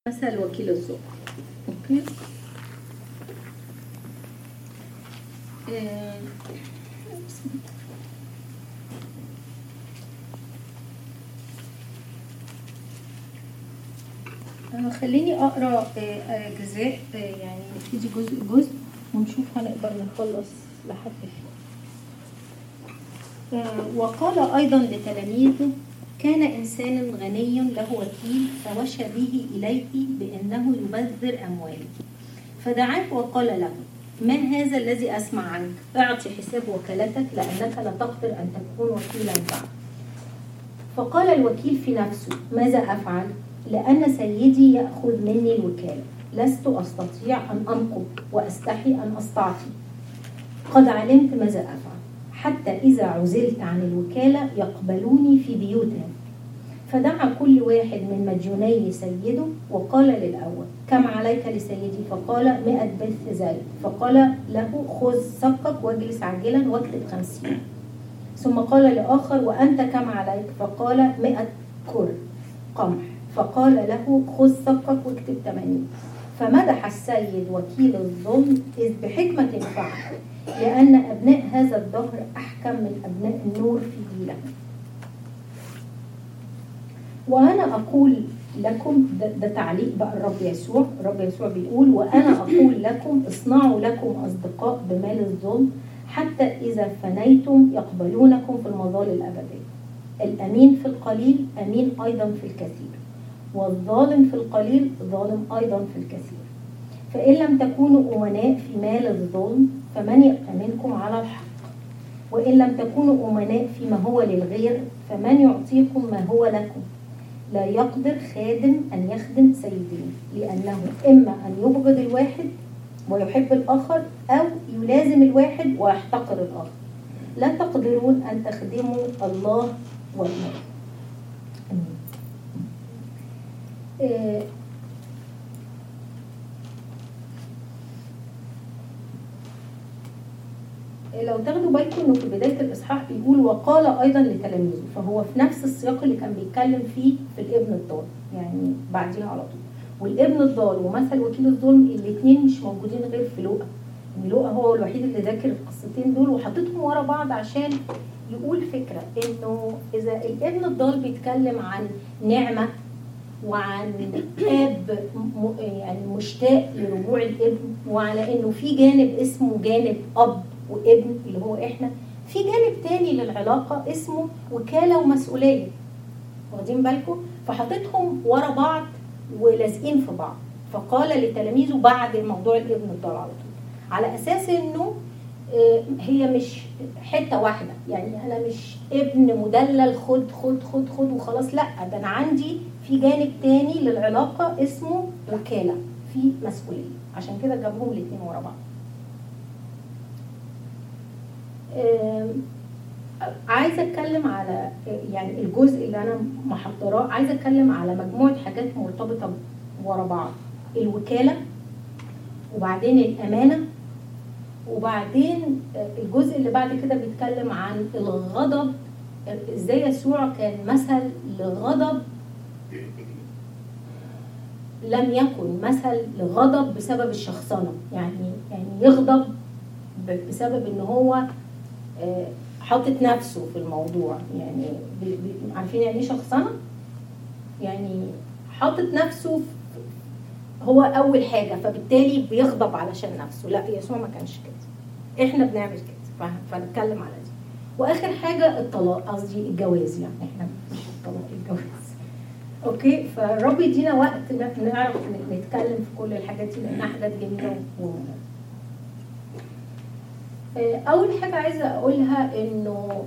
مثل وكيل الظلم اوكي آه، آه، خليني اقرا آه، آه، جزاء آه، يعني نبتدي جزء جزء ونشوف هنقدر نخلص لحد فين آه، وقال ايضا لتلاميذه كان انسان غني له وكيل فوشى به اليه بانه يبذر امواله فدعاه وقال له ما هذا الذي اسمع عنك اعطي حساب وكالتك لانك لا تقدر ان تكون وكيلا بعد فقال الوكيل في نفسه ماذا افعل لان سيدي ياخذ مني الوكاله لست استطيع ان انقض واستحي ان استعطي قد علمت ماذا افعل حتى اذا عزلت عن الوكاله يقبلوني في بيوتهم فدعا كل واحد من مديوني سيده وقال للأول كم عليك لسيدي فقال مئة بث زيت فقال له خذ سقك واجلس عاجلا واكتب خمسين ثم قال لآخر وأنت كم عليك فقال مئة كر قمح فقال له خذ سقك واكتب ثمانين فمدح السيد وكيل الظلم إذ بحكمة فعل لأن أبناء هذا الدهر أحكم من أبناء النور في جيلهم وانا اقول لكم ده, ده تعليق بقى الرب يسوع الرب يسوع بيقول وانا اقول لكم اصنعوا لكم اصدقاء بمال الظلم حتى اذا فنيتم يقبلونكم في المظال الابديه الامين في القليل امين ايضا في الكثير والظالم في القليل ظالم ايضا في الكثير فان لم تكونوا امناء في مال الظلم فمن يأتمنكم على الحق وإن لم تكونوا أمناء فيما هو للغير فمن يعطيكم ما هو لكم لا يقدر خادم أن يخدم سيدين لأنه إما أن يبغض الواحد ويحب الآخر أو يلازم الواحد ويحتقر الآخر لا تقدرون أن تخدموا الله والمال آه لو تاخدوا بالكم انه في بدايه الاصحاح بيقول وقال ايضا لتلاميذه فهو في نفس السياق اللي كان بيتكلم فيه في الابن الضال يعني بعديها على طول والابن الضال ومثل وكيل الظلم الاثنين مش موجودين غير في لوقا يعني لوقا هو الوحيد اللي ذاكر القصتين دول وحاططهم ورا بعض عشان يقول فكره انه اذا الابن الضال بيتكلم عن نعمه وعن اب يعني مشتاق لرجوع الابن وعلى انه في جانب اسمه جانب اب وابن اللي هو احنا في جانب تاني للعلاقة اسمه وكالة ومسؤولية واخدين بالكم فحطيتهم ورا بعض ولازقين في بعض فقال لتلاميذه بعد موضوع الابن الضال على طول على اساس انه هي مش حته واحده يعني انا مش ابن مدلل خد خد خد خد وخلاص لا ده انا عندي في جانب تاني للعلاقه اسمه وكاله في مسؤوليه عشان كده جابهم الاثنين ورا بعض عايزه اتكلم على يعني الجزء اللي انا محضراه عايزه اتكلم على مجموعه حاجات مرتبطه ورا بعض الوكاله وبعدين الامانه وبعدين الجزء اللي بعد كده بيتكلم عن الغضب ازاي يسوع كان مثل لغضب لم يكن مثل لغضب بسبب الشخصنه يعني يعني يغضب بسبب ان هو حاطط نفسه في الموضوع يعني عارفين يعني ايه شخصنه يعني حاطط نفسه هو اول حاجه فبالتالي بيغضب علشان نفسه لا يسوع ما كانش كده احنا بنعمل كده فنتكلم على دي واخر حاجه الطلاق قصدي الجواز يعني احنا مش الطلاق الجواز اوكي فالرب يدينا وقت نعرف نتكلم في كل الحاجات دي لانها حاجات جميله ومهمه اول حاجه عايزه اقولها انه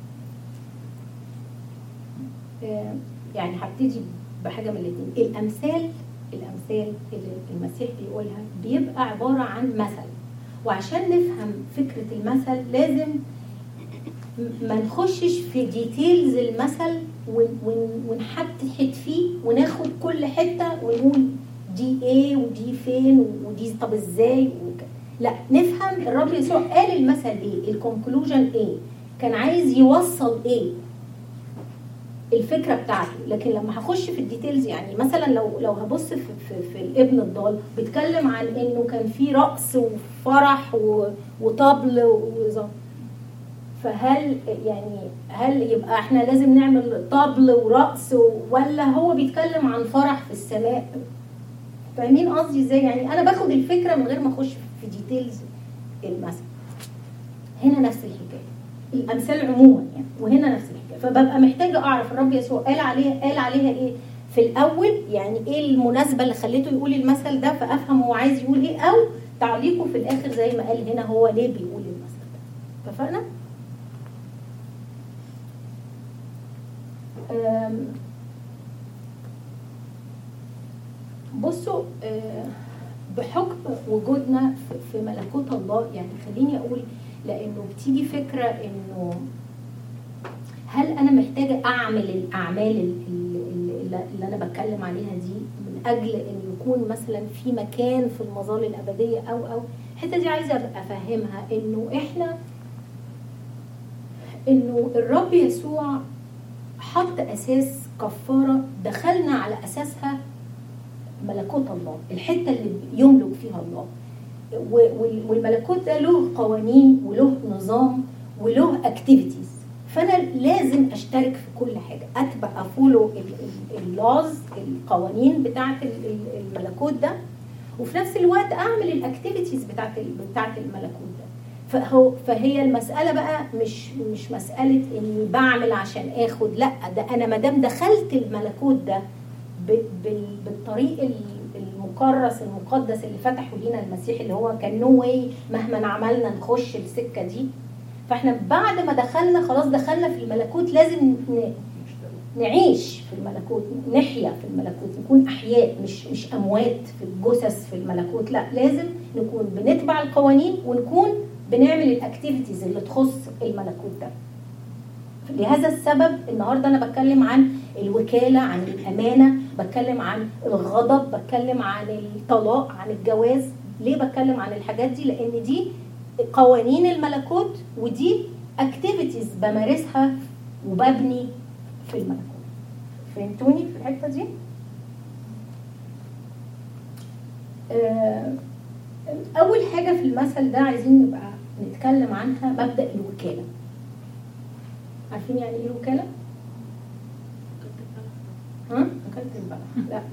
يعني هبتدي بحاجه من الاثنين الامثال الامثال اللي المسيح بيقولها بيبقى عباره عن مثل وعشان نفهم فكره المثل لازم ما نخشش في ديتيلز المثل ونحتحت فيه وناخد كل حته ونقول دي ايه ودي فين ودي طب ازاي وكده لا نفهم الرب يسوع قال المثل ايه الكونكلوجن ايه كان عايز يوصل ايه الفكره بتاعته لكن لما هخش في الديتيلز يعني مثلا لو لو هبص في, في, في الابن الضال بيتكلم عن انه كان في رقص وفرح و- وطبل وزم فهل يعني هل يبقى احنا لازم نعمل طبل ورقص و- ولا هو بيتكلم عن فرح في السماء فاهمين قصدي ازاي يعني انا باخد الفكره من غير ما اخش في ديتيلز المثل هنا نفس الحكايه الامثال عموما يعني وهنا نفس الحكايه فببقى محتاجه اعرف الرب يسوع قال عليها قال عليها ايه في الاول يعني ايه المناسبه اللي خليته يقول المثل ده فافهم هو عايز يقول ايه او تعليقه في الاخر زي ما قال هنا هو ليه بيقول المثل ده اتفقنا؟ أم، بصوا آه، بحكم وجودنا في- في ملكوت الله يعني خليني اقول لانه بتيجي فكره انه هل انا محتاجه اعمل الاعمال ال- ال- ال- اللي انا بتكلم عليها دي من اجل ان يكون مثلا في مكان في المظال الابديه او او الحته دي عايزه ابقى افهمها انه احنا انه الرب يسوع حط اساس كفاره دخلنا على اساسها ملكوت الله الحته اللي يملك فيها الله و- وال- والملكوت ده له قوانين وله نظام وله اكتيفيتيز فانا لازم اشترك في كل حاجه اتبع افولو اللاز القوانين بتاعه ال- ال- الملكوت ده وفي نفس الوقت اعمل الاكتيفيتيز بتاعه ال- بتاعه الملكوت ده فهو فهي المساله بقى مش مش مساله اني بعمل عشان اخد لا ده انا ما دام دخلت الملكوت ده ب- بال- بالطريق ال- المكرس المقدس اللي فتحه لينا المسيح اللي هو كان نو واي مهما عملنا نخش السكه دي فاحنا بعد ما دخلنا خلاص دخلنا في الملكوت لازم ن- نعيش في الملكوت نحيا في الملكوت نكون احياء مش مش اموات في الجثث في الملكوت لا لازم نكون بنتبع القوانين ونكون بنعمل الاكتيفيتيز اللي تخص الملكوت ده لهذا السبب النهارده انا بتكلم عن الوكاله عن الامانه بتكلم عن الغضب بتكلم عن الطلاق عن الجواز ليه بتكلم عن الحاجات دي لان دي قوانين الملكوت ودي اكتيفيتيز بمارسها وببني في الملكوت فهمتوني في الحته دي آه، اول حاجه في المثل ده عايزين نبقى نتكلم عنها مبدا الوكاله عارفين يعني ايه الوكاله ها وكاله البلد لا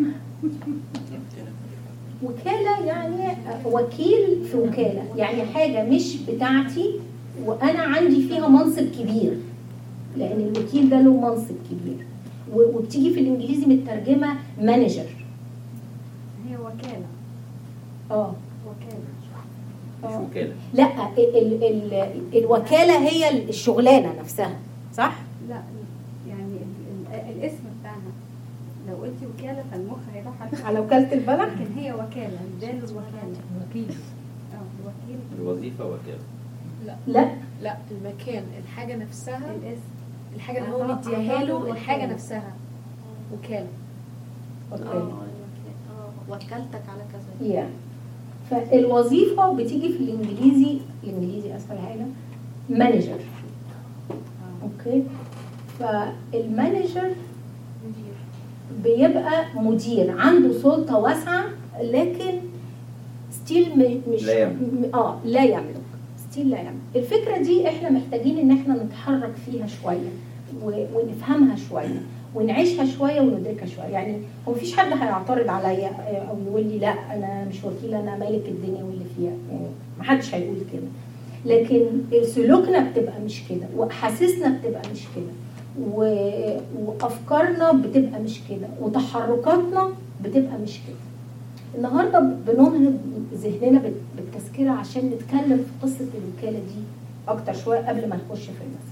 وكالة يعني وكيل في وكالة يعني حاجة مش بتاعتي وأنا عندي فيها منصب كبير لأن الوكيل ده له منصب كبير و- وبتيجي في الإنجليزي مترجمة مانجر هي وكالة اه وكالة مش آه. وكاله لا ال ال ال الوكالة هي الشغلانة نفسها صح؟ لا يعني ال- ال- الاسم بتاعنا لو قلتي وكالة فالمخ هيروح على على وكالة البلد؟ لكن هي وكالة ده الوكالة وكيل اه الوكيل الوظيفه وكاله لا لا المكان الحاجة نفسها الاسم الحاجة اللي هو أعطاه- مديها أعطاه له الوكالة. الحاجة نفسها وكالة وكالة وكلتك على كذا yeah. فالوظيفة بتيجي في الإنجليزي الإنجليزي أسهل حاجة مانجر اوكي فالمانجر مدير بيبقى مدير عنده سلطه واسعه لكن ستيل مش لا يملك. م- اه لا يملك ستيل لا يملك الفكره دي احنا محتاجين ان احنا نتحرك فيها شويه و- ونفهمها شويه ونعيشها شويه وندركها شويه يعني هو مفيش حد هيعترض عليا او يقول لي لا انا مش وكيل انا مالك الدنيا واللي فيها يعني محدش هيقول كده لكن سلوكنا بتبقى مش كده واحاسيسنا بتبقى مش كده و- وافكارنا بتبقى مش كده وتحركاتنا بتبقى مش كده النهارده بننهض ذهننا بال- بالتذكره عشان نتكلم في قصه الوكاله دي اكتر شويه قبل ما نخش في المثل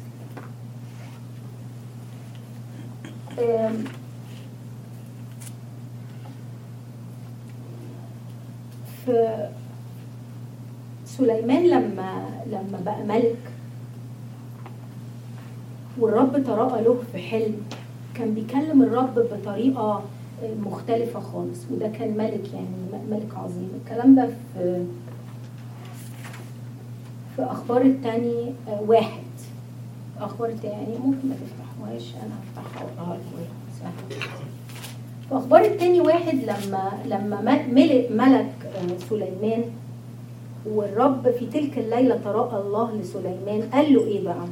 أم، في سليمان لما لما بقى ملك والرب تراءى له في حلم كان بيكلم الرب بطريقه مختلفه خالص وده كان ملك يعني م- ملك عظيم الكلام ده في في اخبار التاني آه، واحد اخبار التاني ممكن ما تفتح تفتحوهاش انا هفتحها واقراها لكم سهلة. في اخبار التاني واحد لما لما م- ملك ملك آه، سليمان والرب في تلك الليله تراءى الله لسليمان قال له ايه بقى؟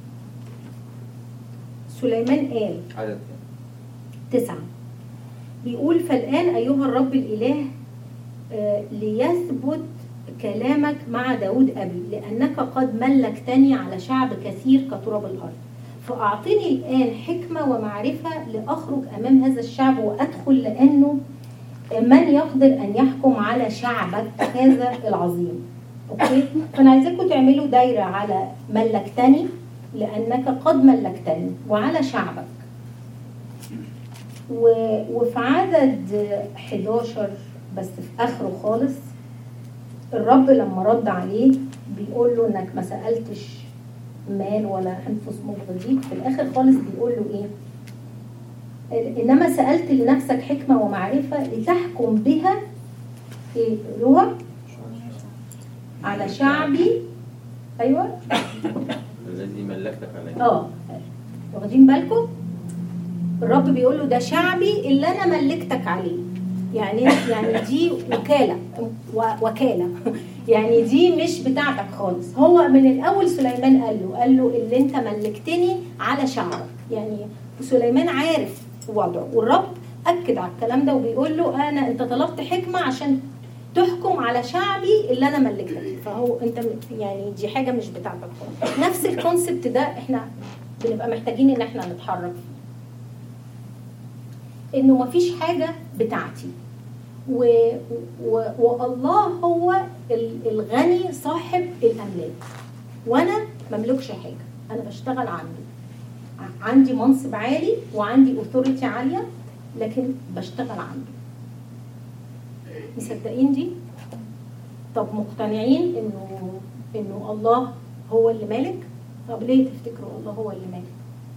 سليمان قال عدد تسعة بيقول فالآن أيها الرب الإله آه، ليثبت كلامك مع داود أبي لأنك قد ملكتني على شعب كثير كتراب الأرض فأعطني الآن حكمة ومعرفة لأخرج أمام هذا الشعب وأدخل لأنه من يقدر أن يحكم على شعبك هذا العظيم أوكي فأنا عايزاكم تعملوا دايرة على ملكتني لأنك قد ملكتني وعلى شعبك و- وفي عدد 11 بس في اخره خالص الرب لما رد عليه بيقول له انك ما سالتش مال ولا انفس مبغضيك في الاخر خالص بيقول له ايه انما سالت لنفسك حكمه ومعرفه لتحكم بها ايه روح على شعبي ايوه الذي ملكتك عليه اه واخدين بالكم الرب بيقول له ده شعبي اللي انا ملكتك عليه يعني يعني دي وكاله و- وكاله يعني دي مش بتاعتك خالص هو من الاول سليمان قال له قال له اللي انت ملكتني على شعبك يعني سليمان عارف وضعه والرب اكد على الكلام ده وبيقول له انا انت طلبت حكمه عشان تحكم على شعبي اللي انا ملكتك فيه. فهو انت م- يعني دي حاجه مش بتاعتك خالص نفس الكونسبت ده احنا بنبقى محتاجين ان احنا نتحرك فيه انه مفيش حاجه بتاعتي و... و... والله هو ال- الغني صاحب الاملاك وانا مملكش حاجه انا بشتغل عنده ع- عندي منصب عالي وعندي اوثوريتي عاليه لكن بشتغل عنده مصدقين دي طب مقتنعين انه انه الله هو اللي مالك طب ليه تفتكروا الله هو اللي مالك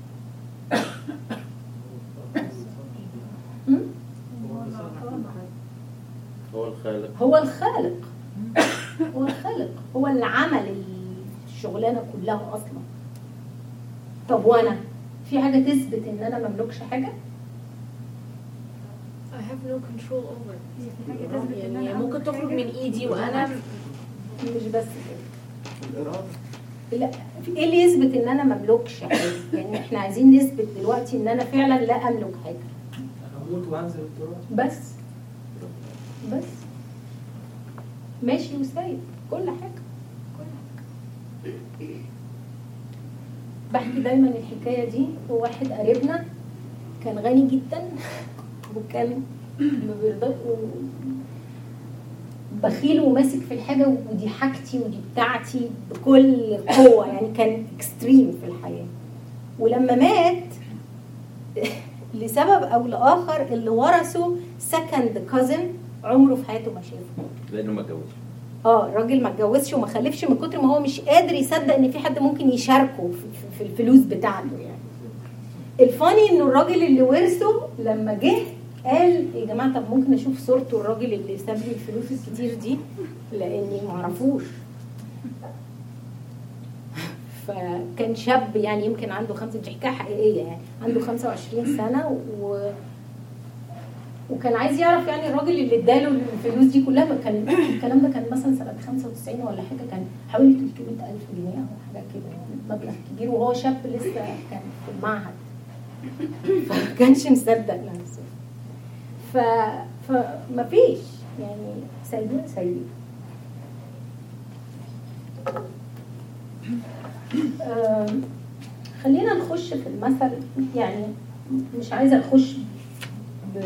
هم؟ هو الخالق هو الخالق هو الخالق هو اللي عمل الشغلانه كلها اصلا طب وانا في حاجه تثبت ان انا مملكش حاجه I have no control over it. في حاجه تثبت ان يعني انا ممكن أملك تخرج حاجة. من ايدي وانا مش بس كده الإرادة لا في ايه اللي يثبت ان انا مملكش حاجه يعني احنا عايزين نثبت دلوقتي ان انا فعلا لا املك حاجه هموت وانزل التراب بس بس ماشي وسايب كل حاجه كل حاجه بحكي دايما الحكايه دي وواحد قريبنا كان غني جدا وكان ما بيرضى بخيل وماسك في الحاجه ودي حاجتي ودي بتاعتي بكل قوه يعني كان اكستريم في الحياه ولما مات لسبب او لاخر اللي ورثه سكند كازن عمره في حياته ما شافه لانه ما اتجوزش اه الراجل ما اتجوزش وما خلفش من كتر ما هو مش قادر يصدق ان في حد ممكن يشاركه في, في- في الفلوس بتاعته يعني الفاني انه الراجل اللي ورثه لما جه قال يا جماعه طب ممكن اشوف صورته الراجل اللي ساب لي الفلوس الكتير دي لاني ما اعرفوش فكان شاب يعني يمكن عنده خمسة دي حكايه حقيقيه يعني عنده 25 سنه و وكان عايز يعرف يعني الراجل اللي اداله الفلوس دي كلها كان الكلام ده كان مثلا سنه 95 ولا حاجه كان حوالي 300000 جنيه او حاجه كده يعني مبلغ كبير وهو شاب لسه كان في المعهد فما كانش مصدق نفسه ف فمفيش يعني سيء سيء آم، خلينا نخش في المثل يعني مش عايزه نخش ب...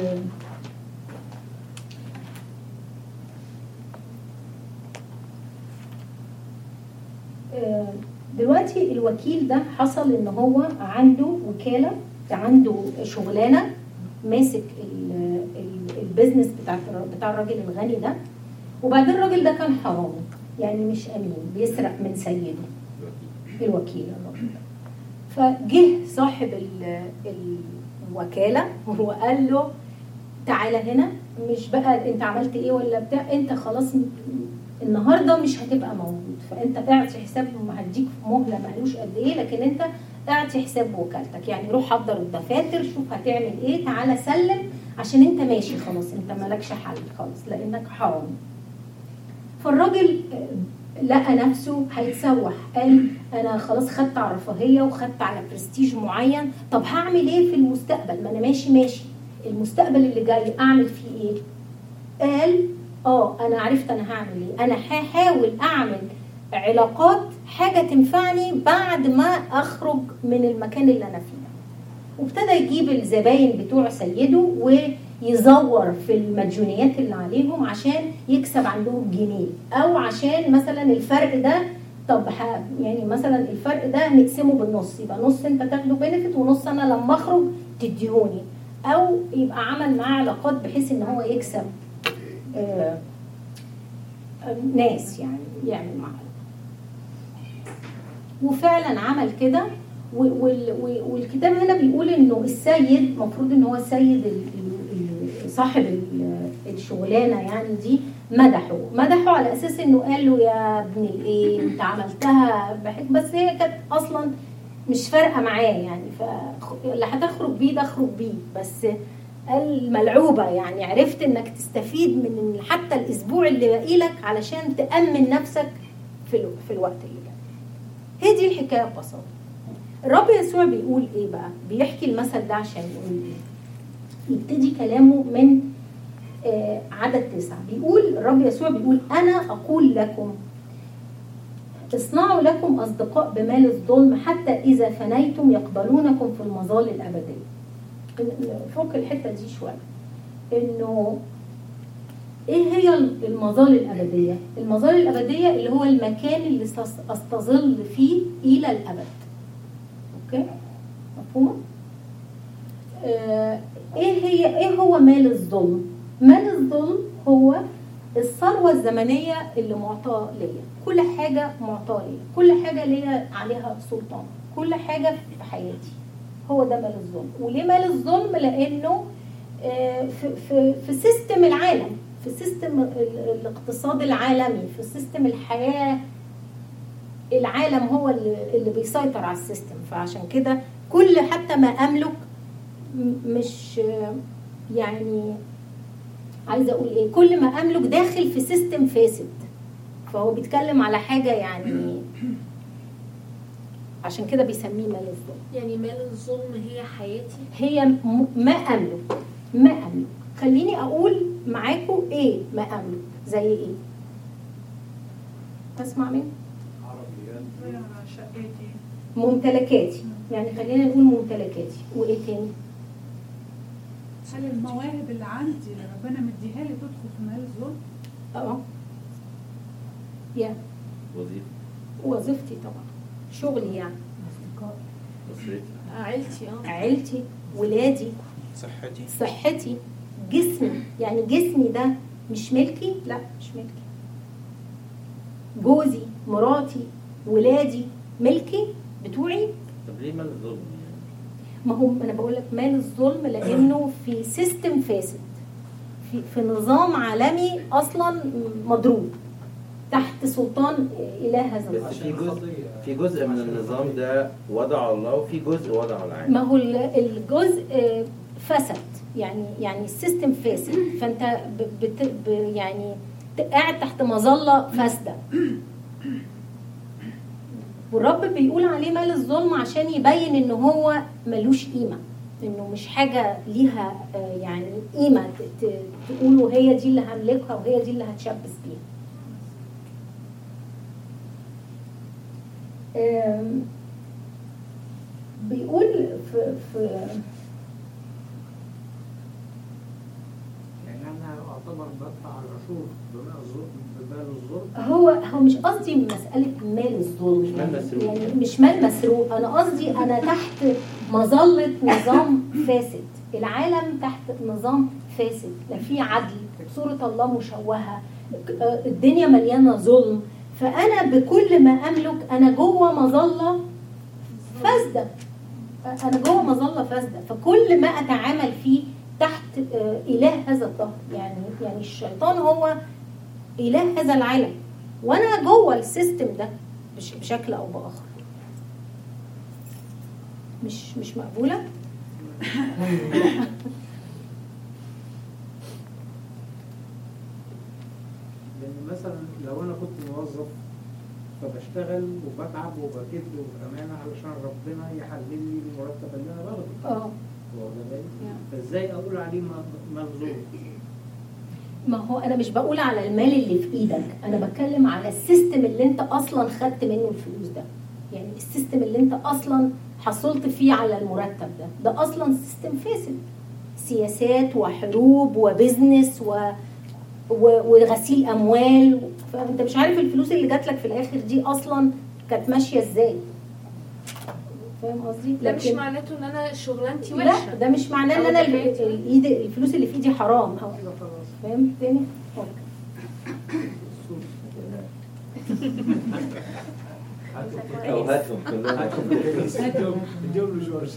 آه، دلوقتي الوكيل ده حصل ان هو عنده وكاله عنده شغلانه ماسك ال- ال- البيزنس بتاع بتاع الراجل الغني ده وبعدين الراجل ده كان حرامي يعني مش امين بيسرق من سيده الوكيل الراجل ده فجه صاحب ال- الوكاله وقال له تعالى هنا مش بقى انت عملت ايه ولا بتاع انت خلاص م- النهارده مش هتبقى موجود فانت اعطي حساب وهديك مهله مالوش قد ايه لكن انت اعطي حساب وكالتك يعني روح حضر الدفاتر شوف هتعمل ايه تعالى سلم عشان انت ماشي خلاص انت مالكش حل خالص لانك حرام فالراجل آه، لقى نفسه هيتسوح قال انا خلاص خدت على رفاهيه وخدت على برستيج معين طب هعمل ايه في المستقبل ما انا ماشي ماشي المستقبل اللي جاي اعمل فيه ايه قال اه انا عرفت انا هعمل ايه انا هحاول اعمل علاقات حاجه تنفعني بعد ما اخرج من المكان اللي انا فيه وابتدى يجيب الزباين بتوع سيده ويزور في المديونيات اللي عليهم عشان يكسب عندهم جنيه او عشان مثلا الفرق ده طب ه- يعني مثلا الفرق ده نقسمه بالنص يبقى نص انت تاخده بنفيت ونص انا لما اخرج تديهوني او يبقى عمل معاه علاقات بحيث ان هو يكسب آه، آه، ناس يعني يعمل معاه وفعلا عمل كده و- وال- و- والكتاب هنا بيقول انه السيد المفروض ان هو السيد ال- ال- ال- صاحب ال- الشغلانه يعني دي مدحه مدحه على اساس انه قال له يا ابن الايه انت عملتها بحك بس هي كانت اصلا مش فارقه معاه يعني فاللي هتخرج بيه ده اخرج بيه بس قال ملعوبه يعني عرفت انك تستفيد من حتى الاسبوع اللي باقي لك علشان تامن نفسك في الو- في الوقت اللي جاي هي دي الحكايه ببساطه الرب يسوع بيقول ايه بقى بيحكي المثل ده عشان يقول ايه يبتدي كلامه من آه عدد تسعة بيقول الرب يسوع بيقول أنا أقول لكم اصنعوا لكم أصدقاء بمال الظلم حتى إذا فنيتم يقبلونكم في المظال الأبدية فوق الحتة دي شوية إنه ايه هي المظال الابديه المظال الابديه اللي هو المكان اللي سأس- استظل فيه الى الابد اوكي مفهومه آه ايه هي ايه هو مال الظلم مال الظلم هو الثروه الزمنيه اللي معطاه ليا كل حاجه معطاه ليا كل حاجه ليا عليها سلطان كل حاجه في حياتي هو ده مال الظلم وليه مال الظلم لانه آه، في في في سيستم العالم في سيستم ال- الاقتصاد العالمي في سيستم الحياه العالم هو اللي اللي بيسيطر على السيستم فعشان كده كل حتى ما املك م- مش آه، يعني عايزه اقول ايه كل ما املك داخل في سيستم فاسد فهو بيتكلم على حاجه يعني عشان كده بيسميه مال الظلم يعني مال الظلم هي حياتي هي م- ما املك ما املك خليني اقول معاكم ايه ما املك زي ايه تسمع مني شقتي ممتلكاتي يعني خلينا نقول ممتلكاتي وايه تاني هل المواهب اللي عندي اللي ربنا مديها لي تدخل في مال الظلم؟ اه يا وظيفة وظيفتي طبعا شغلي يعني أسرتي عيلتي اه عيلتي ولادي صحتي صحتي جسمي يعني جسمي ده مش ملكي لا مش ملكي جوزي مراتي ولادي ملكي بتوعي طب ليه مال الظلم يعني؟ ما هو انا بقول لك مال الظلم لانه في سيستم فاسد في, في نظام عالمي اصلا مضروب تحت سلطان اله هذا بس الارض في جزء في جزء من النظام ده وضعه الله وفي جزء وضعه ما العالم هو ال- الجزء آه، فسد يعني يعني السيستم فاسد فانت ب- بت ب يعني ت- قاعد تحت مظله فاسده والرب بيقول عليه مال الظلم عشان يبين ان هو ملوش قيمه انه مش حاجه ليها آه، يعني قيمه ت- ت- تقولوا هي دي اللي هملكها وهي دي اللي هتشبث بيها آم، بيقول في في يعني انا اعتبر بدفع العشور بمال الظلم بمال الظلم هو هو مش قصدي مسألة مال الظلم مش مال مسروق. يعني مش مال مسروق أنا قصدي أنا تحت مظلة نظام فاسد العالم تحت نظام فاسد لا في عدل صورة الله مشوهة آه، الدنيا مليانة ظلم فأنا بكل ما أملك أنا جوه مظلة فاسدة أنا جوه مظلة فاسدة فكل ما أتعامل فيه تحت آه، إله هذا الظهر يعني يعني الشيطان هو اله هذا العالم وانا جوه السيستم ده بش- بشكل او باخر مش مش مقبوله لان مثلا لو انا كنت موظف فبشتغل وبتعب وبكد وبامانه علشان ربنا يحلل لي المرتب اللي انا باخده اه واخد بالك؟ فازاي اقول عليه م- ملزوم؟ ما هو انا مش بقول على المال اللي في ايدك انا بتكلم على السيستم اللي انت اصلا خدت منه الفلوس ده يعني السيستم اللي انت اصلا حصلت فيه على المرتب ده ده اصلا سيستم فاسد سياسات وحروب وبزنس و... و... وغسيل اموال فانت مش عارف الفلوس اللي جات لك في الاخر دي اصلا كانت ماشيه ازاي فاهم قصدي ده مش لكن- معناته ان انا شغلانتي لا وحشه ده مش معناه ان انا أو ال- حياتي. الايد الفلوس اللي في ايدي حرام أو كده خلاص فاهم تاني؟ أوكي. او هاتهم كلهم اديهم له جورج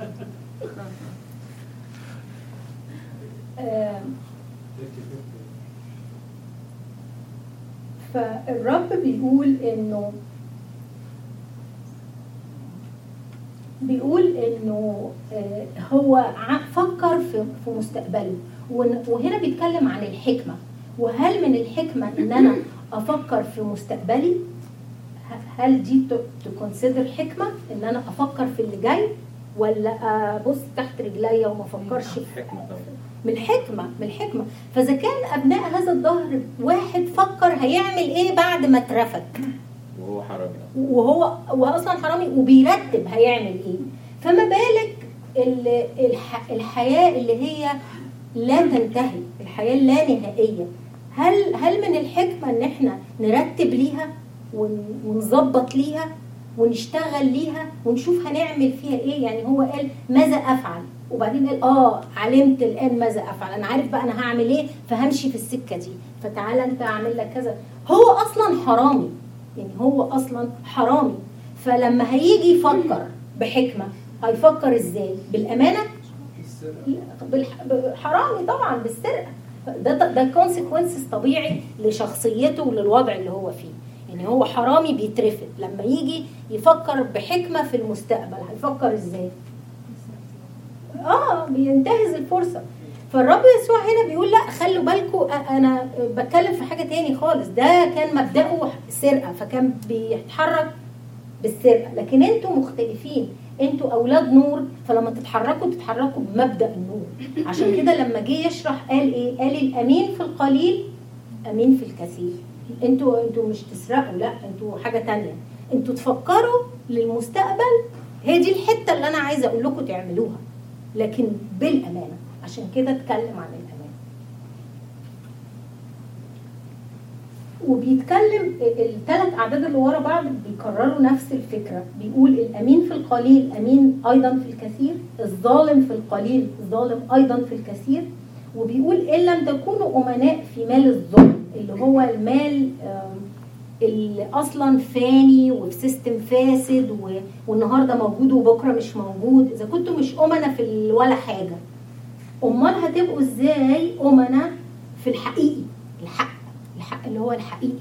آم، فالرب بيقول انه بيقول انه آه، هو ع- فكر في في مستقبله ون- وهنا بيتكلم عن الحكمه وهل من الحكمه ان انا افكر في مستقبلي ه- هل دي تكونسيدر حكمه ان انا افكر في اللي جاي ولا ابص تحت رجليا وما افكرش في حكمة طبعا من الحكمة من الحكمة فإذا كان أبناء هذا الظهر واحد فكر هيعمل إيه بعد ما اترفد وهو حرامي وهو وأصلا حرامي وبيرتب هيعمل إيه فما بالك ال- الح الحياة اللي هي لا تنتهي الحياة اللانهائية هل هل من الحكمة إن إحنا نرتب ليها ون- ونظبط ليها ونشتغل ليها ونشوف هنعمل فيها ايه يعني هو قال ماذا افعل وبعدين قال اه علمت الان ماذا افعل انا عارف بقى انا هعمل ايه فهمشي في السكه دي فتعالى انت اعمل لك كذا هو اصلا حرامي يعني هو اصلا حرامي فلما هيجي يفكر بحكمه هيفكر ازاي بالامانه لا، بالح- حرامي طبعا بالسرقه ده ده كونسيكونسز طبيعي لشخصيته وللوضع اللي هو فيه يعني هو حرامي بيترفد لما يجي يفكر بحكمه في المستقبل هيفكر ازاي اه بينتهز الفرصه فالرب يسوع هنا بيقول لا خلوا بالكم انا بتكلم في حاجه تاني خالص ده كان مبدأه سرقه فكان بيتحرك بالسرقه لكن انتوا مختلفين انتوا اولاد نور فلما تتحركوا تتحركوا بمبدأ النور عشان كده لما جه يشرح قال ايه قال الامين في القليل امين في الكثير انتوا انتوا مش تسرقوا لا انتوا حاجه تانية انتوا تفكروا للمستقبل هي دي الحته اللي انا عايزه اقول لكم تعملوها لكن بالامانه عشان كده اتكلم عن الامانه وبيتكلم الثلاث اعداد اللي ورا بعض بيكرروا نفس الفكره بيقول الامين في القليل امين ايضا في الكثير الظالم في القليل ظالم ايضا في الكثير وبيقول ان لم تكونوا امناء في مال الظلم اللي هو المال آم، اللي اصلا فاني وفي سيستم فاسد و- والنهارده موجود وبكره مش موجود اذا كنتوا مش امنا في ال- ولا حاجه امال هتبقوا ازاي امنا في الحقيقي الحق الحق اللي هو الحقيقي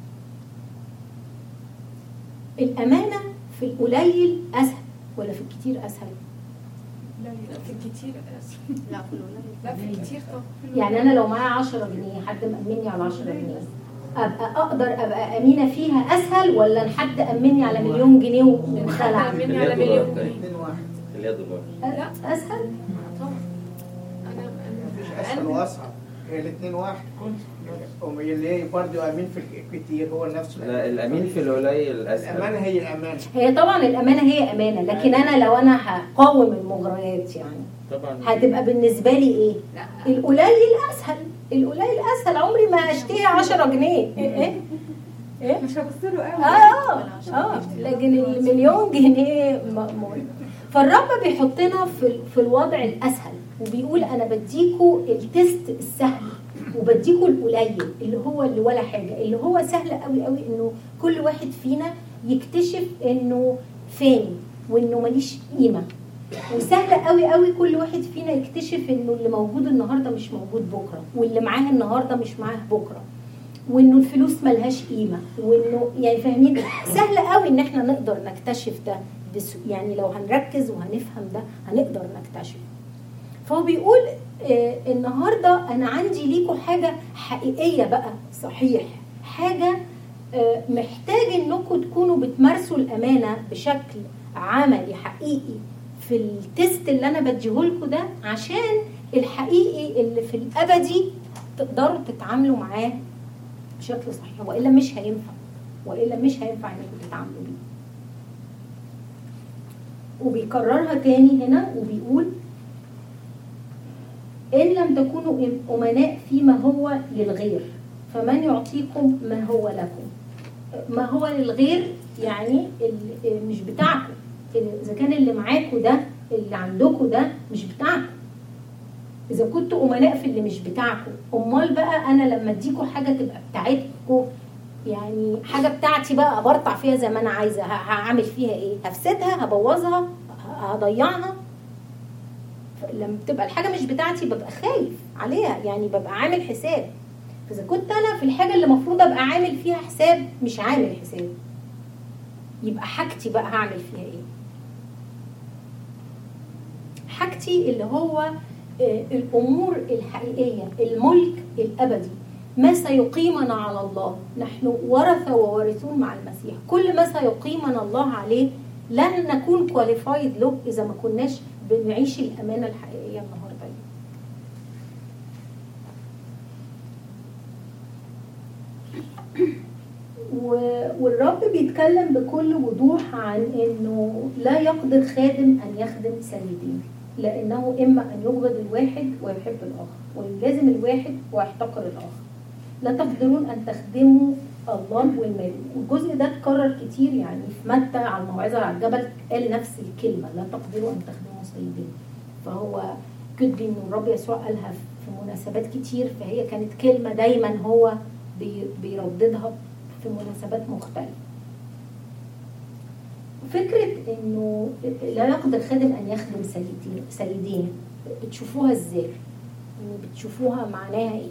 الامانه في القليل اسهل ولا في الكتير اسهل لا في الكتير اسف لا في القليل لا في الكتير طبعا يعني انا لو معايا 10 جنيه حد مأمني على 10 جنيه ابقى اقدر ابقى امينه فيها اسهل ولا حد امني على مليون جنيه وخلع مني على مليون جنيه اثنين واحد خليها دولار لا. اسهل طبعا انا مفيش أنا- اسهل واصعب هي الاثنين واحد اللي هي برضه امين في الكتير هو نفسه لا الامين في القليل الامانه اسهل هي الامانه هي طبعا الامانه هي امانه لكن انا لو انا هقاوم المغريات يعني طبعا هتبقى بالنسبه لي ايه لا القليل اسهل القليل اسهل عمري ما اشتري 10 جنيه ايه ايه مش هبص له قوي اه اه لكن المليون جنيه م- م- فالرب بيحطنا في ال- في الوضع الاسهل وبيقول انا بديكوا التست السهل وبديكوا القليل اللي هو اللي ولا حاجه اللي هو سهل قوي قوي انه كل واحد فينا يكتشف انه فاني وانه ماليش قيمه وسهل قوي قوي كل واحد فينا يكتشف انه اللي موجود النهارده مش موجود بكره واللي معاه النهارده مش معاه بكره وانه الفلوس ملهاش قيمه وانه يعني فاهمين سهل قوي ان احنا نقدر نكتشف ده بس يعني لو هنركز وهنفهم ده هنقدر نكتشف فهو بيقول آه النهارده انا عندي ليكوا حاجه حقيقيه بقى صحيح حاجه آه محتاج انكم تكونوا بتمارسوا الامانه بشكل عملي حقيقي في التست اللي انا بديهولكوا ده عشان الحقيقي اللي في الابدي تقدروا تتعاملوا معاه بشكل صحيح والا مش هينفع والا مش هينفع انكم تتعاملوا بيه وبيكررها تاني هنا وبيقول إن لم تكونوا أمناء فيما هو للغير فمن يعطيكم ما هو لكم ما هو للغير يعني ال- مش بتاعكم إذا كان اللي معاكم ده اللي عندكم ده مش بتاعكم إذا كنتوا أمناء في اللي مش بتاعكم أمال بقى أنا لما أديكوا حاجة تبقى بتاعتكم يعني حاجة بتاعتي بقى برطع فيها زي ما أنا عايزة ه- هعمل فيها إيه؟ هفسدها هبوظها ه- هضيعها لما بتبقى الحاجه مش بتاعتي ببقى خايف عليها يعني ببقى عامل حساب فاذا كنت انا في الحاجه اللي المفروض ابقى عامل فيها حساب مش عامل حساب يبقى حاجتي بقى هعمل فيها ايه حاجتي اللي هو آه، الامور الحقيقيه الملك الابدي ما سيقيمنا على الله نحن ورثه ووارثون مع المسيح كل ما سيقيمنا الله عليه لن نكون كواليفايد له اذا ما كناش بنعيش الامانه الحقيقيه النهارده دي. و- والرب بيتكلم بكل وضوح عن انه لا يقدر خادم ان يخدم سيدين لانه اما ان يبغض الواحد ويحب الاخر ويلازم الواحد ويحتقر الاخر لا تقدرون ان تخدموا الله والمال والجزء ده اتكرر كتير يعني في متى على الموعظه على الجبل قال نفس الكلمه لا تقدروا ان تخدموا سيدين فهو كتب ان الرب يسوع قالها في مناسبات كتير فهي كانت كلمه دايما هو بي- بيرددها في مناسبات مختلفه فكرة انه لا يقدر خادم ان يخدم سيدين سيدين بتشوفوها ازاي؟ يعني بتشوفوها معناها ايه؟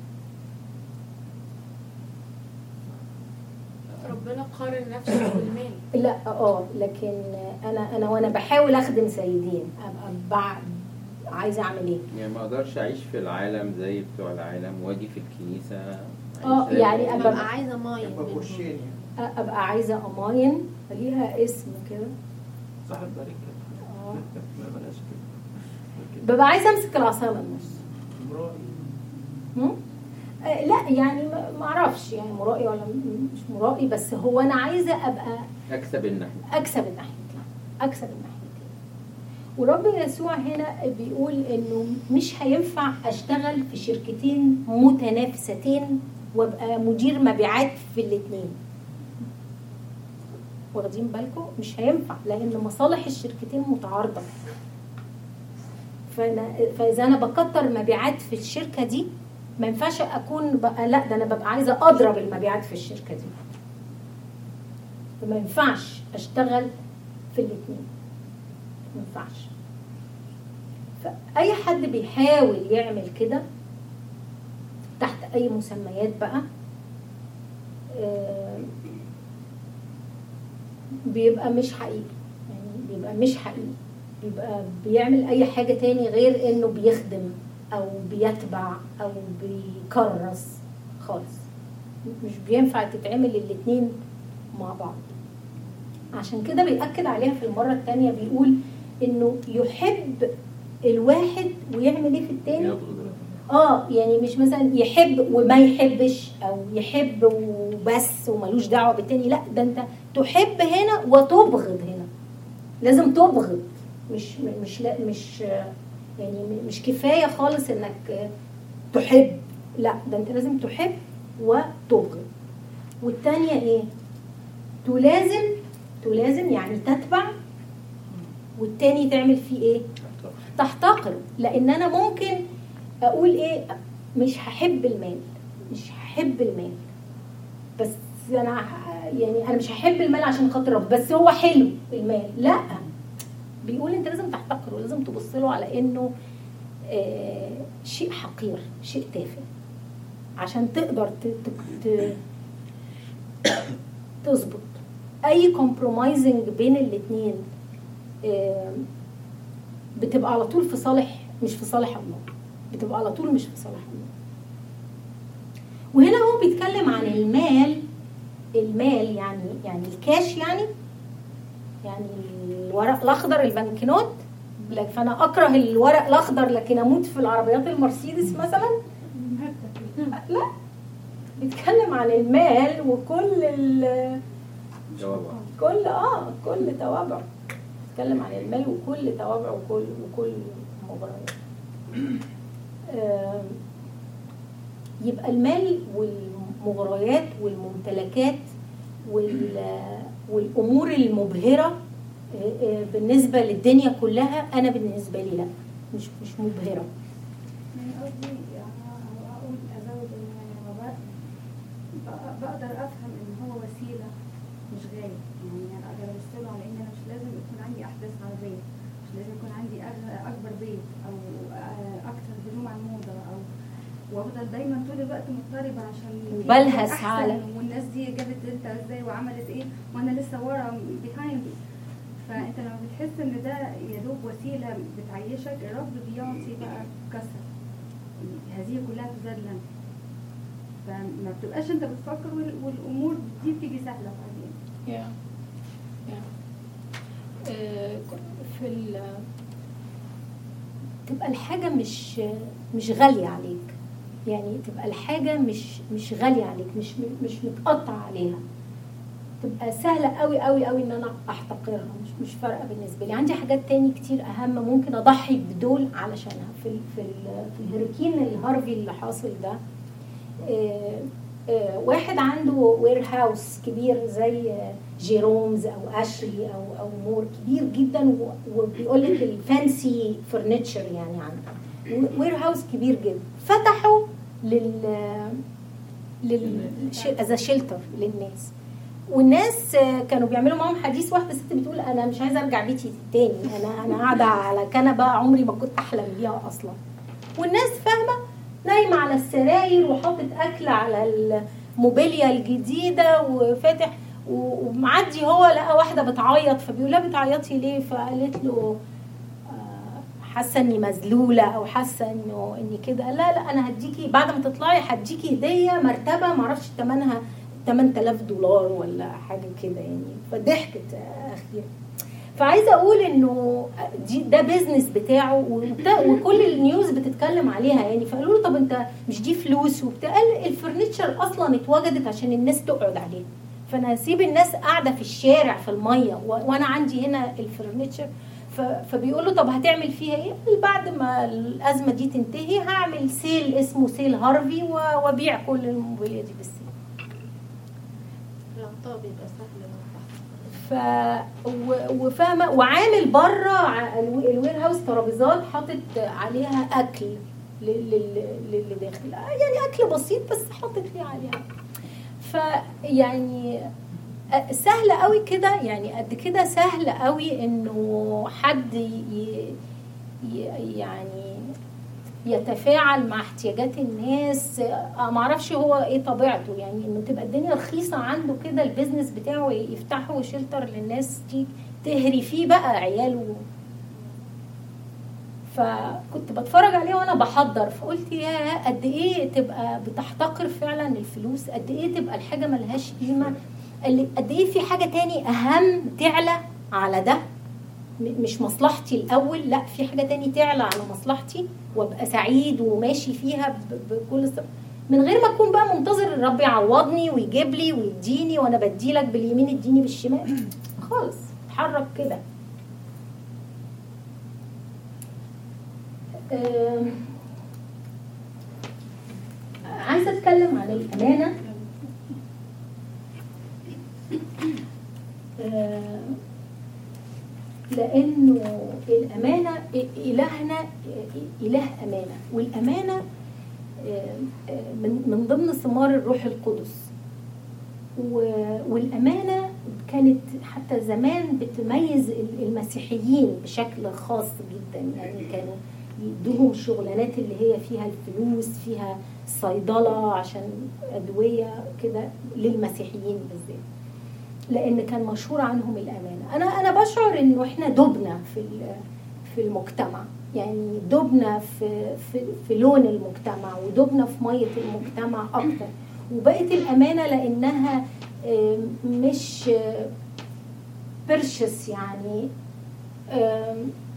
ربنا قارن نفسه بالمال لا اه لكن انا انا وانا بحاول اخدم سيدين ابقى بع- عايزه اعمل ايه؟ يعني ما اقدرش اعيش في العالم زي بتوع العالم واجي في الكنيسه اه، عايش زي يعني ما- أبقى- ببقى عايزه ماين يبقى منهم. بوشين يعني ابقى عايزه اماين ليها اسم كده صاحب بالك كده اه لا بلاش كده ببقى عايزه امسك العصايه من النص مرائي هم؟ آه، لا يعني ما ما اعرفش يعني مرائي ولا م- مش مرائي بس هو انا عايزه ابقى اكسب الناحيه اكسب الناحيتين اكسب الناحيتين ورب يسوع هنا بيقول انه مش هينفع اشتغل في شركتين متنافستين وابقى مدير مبيعات في الاثنين واخدين بالكم مش هينفع لان مصالح الشركتين متعارضه فانا فاذا انا بكتر مبيعات في الشركه دي ما ينفعش اكون بقى لا ده انا ببقى عايزه اضرب المبيعات في الشركه دي فما ينفعش اشتغل في الاثنين ما ينفعش فاي حد بيحاول يعمل كده تحت اي مسميات بقى آه، بيبقى مش حقيقي يعني بيبقى مش حقيقي بيبقى بيعمل اي حاجة تاني غير انه بيخدم او بيتبع او بيكرس خالص مش بينفع تتعمل الاتنين مع بعض عشان كده بيأكد عليها في المرة التانية بيقول انه يحب الواحد ويعمل ايه في التاني يبغض اه يعني مش مثلا يحب وما يحبش او يحب وبس وملوش دعوه بالتاني لا ده انت تحب هنا وتبغض هنا لازم تبغض مش مش لا مش يعني مش كفايه خالص انك تحب لا ده انت لازم تحب وتبغض والتانية ايه تلازم تلازم يعني تتبع والتاني تعمل فيه ايه تحتقر لان انا ممكن اقول ايه مش هحب المال مش هحب المال بس انا ه- يعني انا مش هحب المال عشان خاطر رب بس هو حلو المال لا بيقول انت لازم تحتقره ولازم تبص له على انه آه شيء حقير شيء تافه عشان تقدر ت- ت- ت- تظبط اي كومبرومايزنج بين الاتنين آه، بتبقى على طول في صالح مش في صالح الله بتبقى على طول مش في صالح الله وهنا هو بيتكلم عن المال المال يعني يعني الكاش يعني يعني الورق الاخضر البنكنوت لك- فانا اكره الورق الاخضر لكن اموت في العربيات المرسيدس مثلا لا بيتكلم عن المال وكل ال جواب كل اه كل توابع بيتكلم عن المال وكل توابع وكل وكل مغريات آم، يبقى المال والمغريات والممتلكات وال- والامور المبهره آه، آه، بالنسبه للدنيا كلها انا بالنسبه لي لا مش مش مبهره يعني قصدي يعني اقول ازود ان يعني لما بق- بق- بقدر افهم ان هو وسيله مش غايه يعني انا اقدر ابص على ان انا مش لازم يكون عندي احداث عربيه مش لازم يكون عندي أغ- اكبر بيت او آه، اكتر هدوم على الموضه او وافضل دايما طول الوقت مضطربه عشان في وبلهس أحسن على- والناس دي جابت انت ازاي وعملت ايه وانا لسه ورا بيهايند فانت لما بتحس ان ده يا دوب وسيله بتعيشك الرب بيعطي بقى كسر هذه كلها تزاد لنا فما بتبقاش انت بتفكر وال- والامور دي بتيجي سهله بعدين يا يا آه، في ال تبقى الحاجة مش مش غالية عليك يعني تبقى الحاجة مش مش غالية عليك مش مش متقطع عليها تبقى سهلة قوي قوي قوي ان انا احتقرها مش مش فارقة بالنسبة لي عندي حاجات تاني كتير اهم ممكن اضحي بدول علشانها في ال في ال في الهurricane الهارفي اللي حاصل ده آه، آه، واحد عنده وير هاوس كبير زي آه، جيرومز او اشلي او او مور كبير جدا و- وبيقول لك الفانسي فرنتشر يعني عنده وير هاوس كبير جدا فتحوا لل لل از شيلتر للناس والناس آه، كانوا بيعملوا معاهم حديث واحده ست بتقول انا مش عايزه ارجع بيتي تاني انا انا قاعده على كنبه عمري ما كنت احلم بيها اصلا والناس فاهمه نايمه على السراير وحاطط اكل على الموبيليا الجديده وفاتح و- ومعدي هو لقى واحده بتعيط فبيقول لها بتعيطي ليه فقالت له آه، حاسه اني مذلوله او حاسه انه اني كده لا لا انا هديكي بعد ما تطلعي هديكي هديه مرتبه معرفش ثمنها 8000 دولار ولا حاجه كده يعني فضحكت آه، اخيرا فعايزه اقول انه دي ده بيزنس بتاعه وبتاع وكل النيوز بتتكلم عليها يعني فقالوا له طب انت مش دي فلوس وبتاع قال الفرنتشر اصلا اتوجدت عشان الناس تقعد عليها فانا هسيب الناس قاعده في الشارع في الميه و- وانا عندي هنا الفرنتشر ف- فبيقول له طب هتعمل فيها ايه؟ قال بعد ما الازمه دي تنتهي هعمل سيل اسمه سيل هارفي و- وابيع كل الموبيليا دي بالسيل العطاء بيبقى سهل ف و- وفاهمه وعامل بره ع- الو- الوير هاوس ترابيزات حاطط عليها اكل لل- لل- للي داخل يعني اكل بسيط بس حاطط ليه عليها فيعني أ- سهل قوي كده يعني قد كده سهل قوي انه حد ي- ي- يعني يتفاعل مع احتياجات الناس آه، ما اعرفش هو ايه طبيعته يعني انه تبقى الدنيا رخيصه عنده كده البيزنس بتاعه يفتحوا شيلتر للناس دي تهري فيه بقى عياله فكنت بتفرج عليه وانا بحضر فقلت يا قد ايه تبقى بتحتقر فعلا الفلوس قد ايه تبقى الحاجه ملهاش قيمه اللي- قد ايه في حاجه تاني اهم تعلى على ده م- مش مصلحتي الاول لا في حاجه تاني تعلى على مصلحتي وابقى سعيد وماشي فيها ب- بكل س... من غير ما اكون بقى منتظر الرب يعوضني ويجيب لي ويديني وانا بديلك باليمين اديني بالشمال خالص اتحرك كده آم، عايزه اتكلم عن الامانه آم، لانه الامانه الهنا اله امانه والامانه آم، آم، من من ضمن ثمار الروح القدس و- والامانه كانت حتى زمان بتميز المسيحيين بشكل خاص جدا يعني كانوا يدوهم شغلانات اللي هي فيها الفلوس فيها صيدله عشان ادويه كده للمسيحيين بالذات لان كان مشهور عنهم الامانه انا انا بشعر انه احنا دبنا في ال- في المجتمع يعني دبنا في في في لون المجتمع ودبنا في ميه المجتمع اكتر وبقت الامانه لانها آه، مش برشس يعني آم،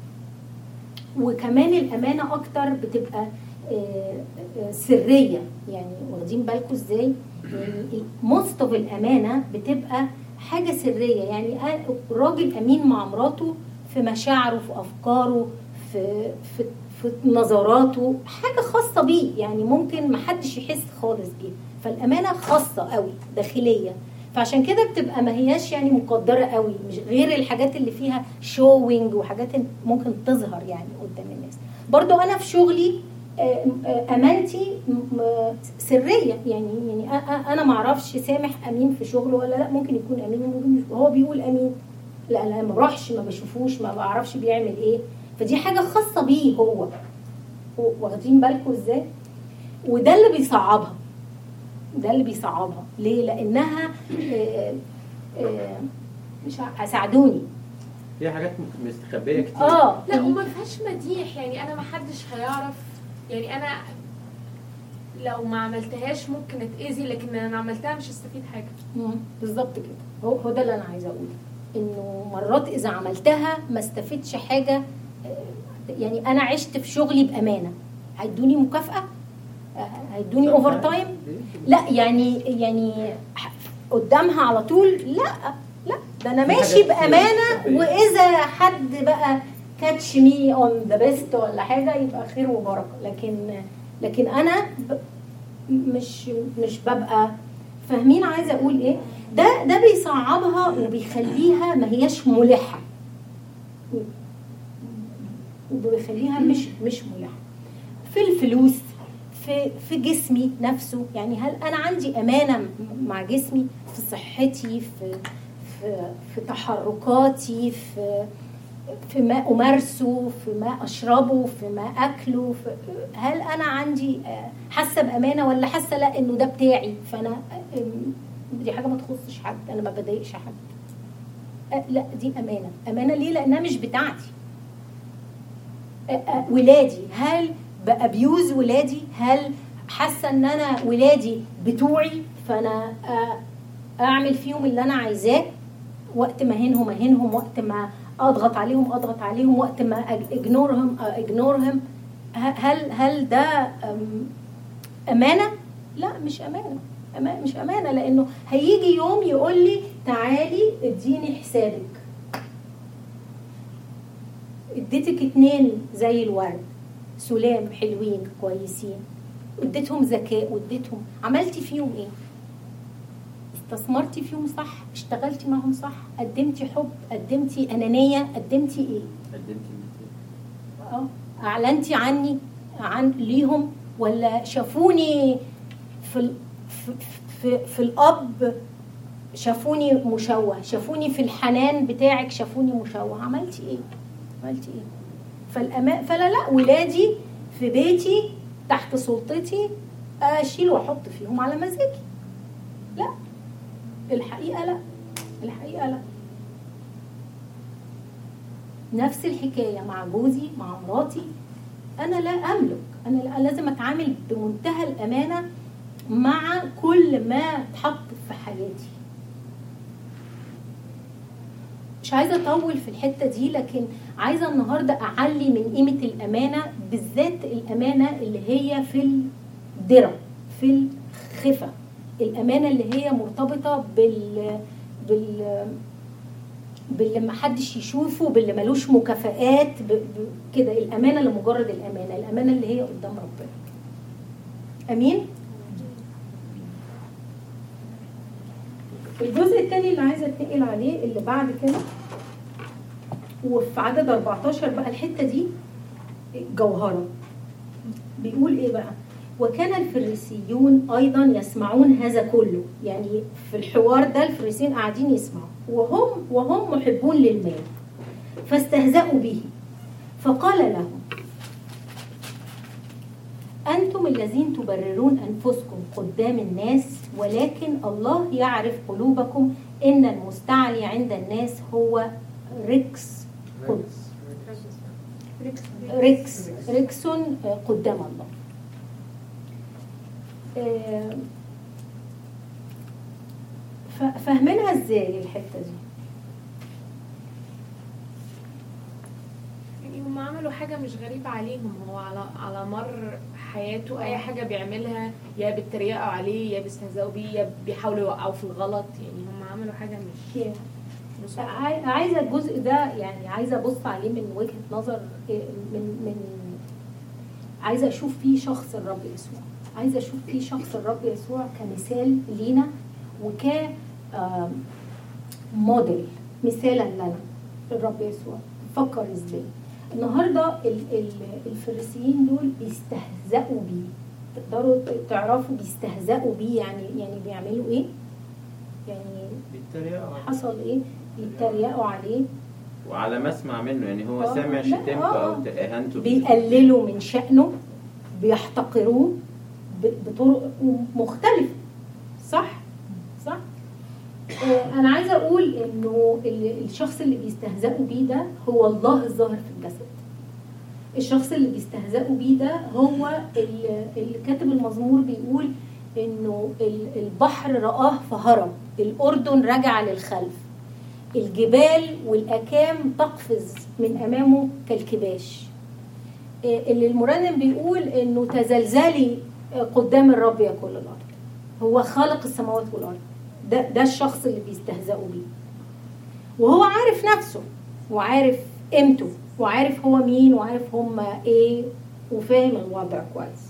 وكمان الامانه اكتر بتبقى آه، آه، سريه يعني واخدين بالكم ازاي يعني موست اوف الامانه بتبقى حاجه سريه يعني أ- راجل امين مع مراته في مشاعره في افكاره في في في نظراته حاجه خاصه بيه يعني ممكن محدش يحس خالص بيها فالامانه خاصه قوي داخليه فعشان كده بتبقى ما هياش يعني مقدره قوي مش غير الحاجات اللي فيها شوينج وحاجات ممكن تظهر يعني قدام الناس برضو انا في شغلي آه، آه، امانتي م- م- سريه يعني يعني أ- أ- انا ما اعرفش سامح امين في شغله ولا لا ممكن يكون امين وممكن مش- هو بيقول امين لا انا ما بروحش ما بشوفوش ما بعرفش بيعمل ايه فدي حاجه خاصه بيه هو واخدين بالكم ازاي وده اللي بيصعبها ده اللي بيصعبها ليه لانها آه، آه، مش ع- ساعدوني في حاجات مستخبيه كتير اه لا وما فيهاش مديح يعني انا ما حدش هيعرف يعني انا لو ما عملتهاش ممكن اتاذي لكن انا عملتها مش هستفيد حاجه مم، بالظبط كده هو هو ده اللي انا عايزه اقوله انه مرات اذا عملتها ما استفدش حاجه آه، يعني انا عشت في شغلي بامانه هيدوني مكافاه آه، هيدوني اوفر تايم لا يعني يعني ح- قدامها على طول لا لا ده انا في ماشي حاجات كتير بامانه مستخبية. واذا حد بقى كاتش مي اون ذا بيست ولا حاجه يبقى خير وبركه لكن لكن انا ب- مش مش ببقى فاهمين عايزه اقول ايه ده ده بيصعبها وبيخليها ما هياش ملحه وبيخليها مش مش ملحه في الفلوس في في جسمي نفسه يعني هل انا عندي امانه م- مع جسمي في صحتي في في في تحركاتي في في ما امارسه في ما اشربه في ما اكله في هل انا عندي آه، حاسه بامانه ولا حاسه لا انه ده بتاعي فانا آم، دي حاجه ما تخصش حد انا ما بضايقش حد آه، لا دي امانه امانه ليه لانها مش بتاعتي آه، آه، ولادي هل بابيوز ولادي هل حاسه ان انا ولادي بتوعي فانا آه، اعمل فيهم اللي انا عايزاه وقت ما هنهم اهنهم وقت ما اضغط عليهم اضغط عليهم وقت ما اجنورهم اجنورهم هل هل ده أم، امانه لا مش امانه أما- مش امانه لانه هيجي يوم يقول لي تعالي اديني حسابك اديتك اتنين زي الورد سلام حلوين كويسين اديتهم ذكاء واديتهم عملتي فيهم ايه استثمرتي فيهم صح اشتغلتي معهم صح قدمتي حب قدمتي انانيه قدمتي ايه قدمت المثال اه اعلنتي عني عن ليهم ولا شافوني في ال- في, في, في الاب شافوني مشوه شافوني في الحنان بتاعك شافوني مشوه عملتي ايه عملتي ايه فالأما... فلا لا ولادي في بيتي تحت سلطتي اشيل واحط فيهم على مزاجي لا الحقيقه لا الحقيقه لا نفس الحكايه مع جوزي مع مراتي انا لا املك انا لا لازم اتعامل بمنتهى الامانه مع كل ما اتحط في حياتي مش عايزه اطول في الحته دي لكن عايزه النهارده اعلي من قيمه الامانه بالذات الامانه اللي هي في الدرع في الخفه الامانه اللي هي مرتبطه بال بال باللي ما حدش يشوفه باللي ملوش مكافآت ب... ب... كده الامانه لمجرد الامانه الامانه اللي هي قدام ربنا امين الجزء الثاني اللي عايزه اتنقل عليه اللي بعد كده وفي عدد 14 بقى الحته دي جوهره بيقول ايه بقى وكان الفريسيون ايضا يسمعون هذا كله يعني في الحوار ده الفريسيين قاعدين يسمعوا وهم وهم محبون للمال فاستهزأوا به فقال لهم أنتم الذين تبررون أنفسكم قدام الناس ولكن الله يعرف قلوبكم إن المستعلي عند الناس هو ركس قدس ركس ركسون قدام الله آه، ف- فاهمينها ازاي الحته دي يعني هم عملوا حاجة مش غريبة عليهم هو على على مر حياته أي حاجة بيعملها يا بيتريقوا عليه يا بيستهزئوا بيه يا بيحاولوا يوقعوا في الغلط يعني هم عملوا حاجة مش مش عاي- عايزه الجزء ده يعني عايزه ابص عليه من وجهه نظر إيه، من من عايزه اشوف فيه شخص الرب يسوع عايزه اشوف فيه شخص الرب يسوع كمثال لينا وك آم، موديل مثالا لنا الرب يسوع فكر ازاي النهارده ال- ال- الفريسيين دول بيستهزئوا بيه تقدروا تعرفوا بيستهزئوا بيه يعني يعني بيعملوا ايه يعني بيتريقوا عليه. حصل ايه بيتريقوا عليه وعلى ما اسمع منه يعني هو آه، سامع لا، شتمته آه. او اهانته بيه. بيقللوا من شأنه بيحتقروه ب- بطرق مختلفة صح؟ صح؟ آه، أنا عايزة أقول إنه ال- الشخص اللي بيستهزئوا بيه ده هو الله الظاهر في الجسد. الشخص اللي بيستهزئوا بيه ده هو ال- اللي كاتب المزمور بيقول إنه ال- البحر رآه فهرب، الأردن رجع للخلف. الجبال والأكام تقفز من أمامه كالكباش إيه اللي المرنم بيقول إنه تزلزلي قدام الرب يا كل الأرض هو خالق السماوات والأرض ده, ده الشخص اللي بيستهزئوا بيه وهو عارف نفسه وعارف قيمته وعارف هو مين وعارف هم ايه وفاهم الوضع كويس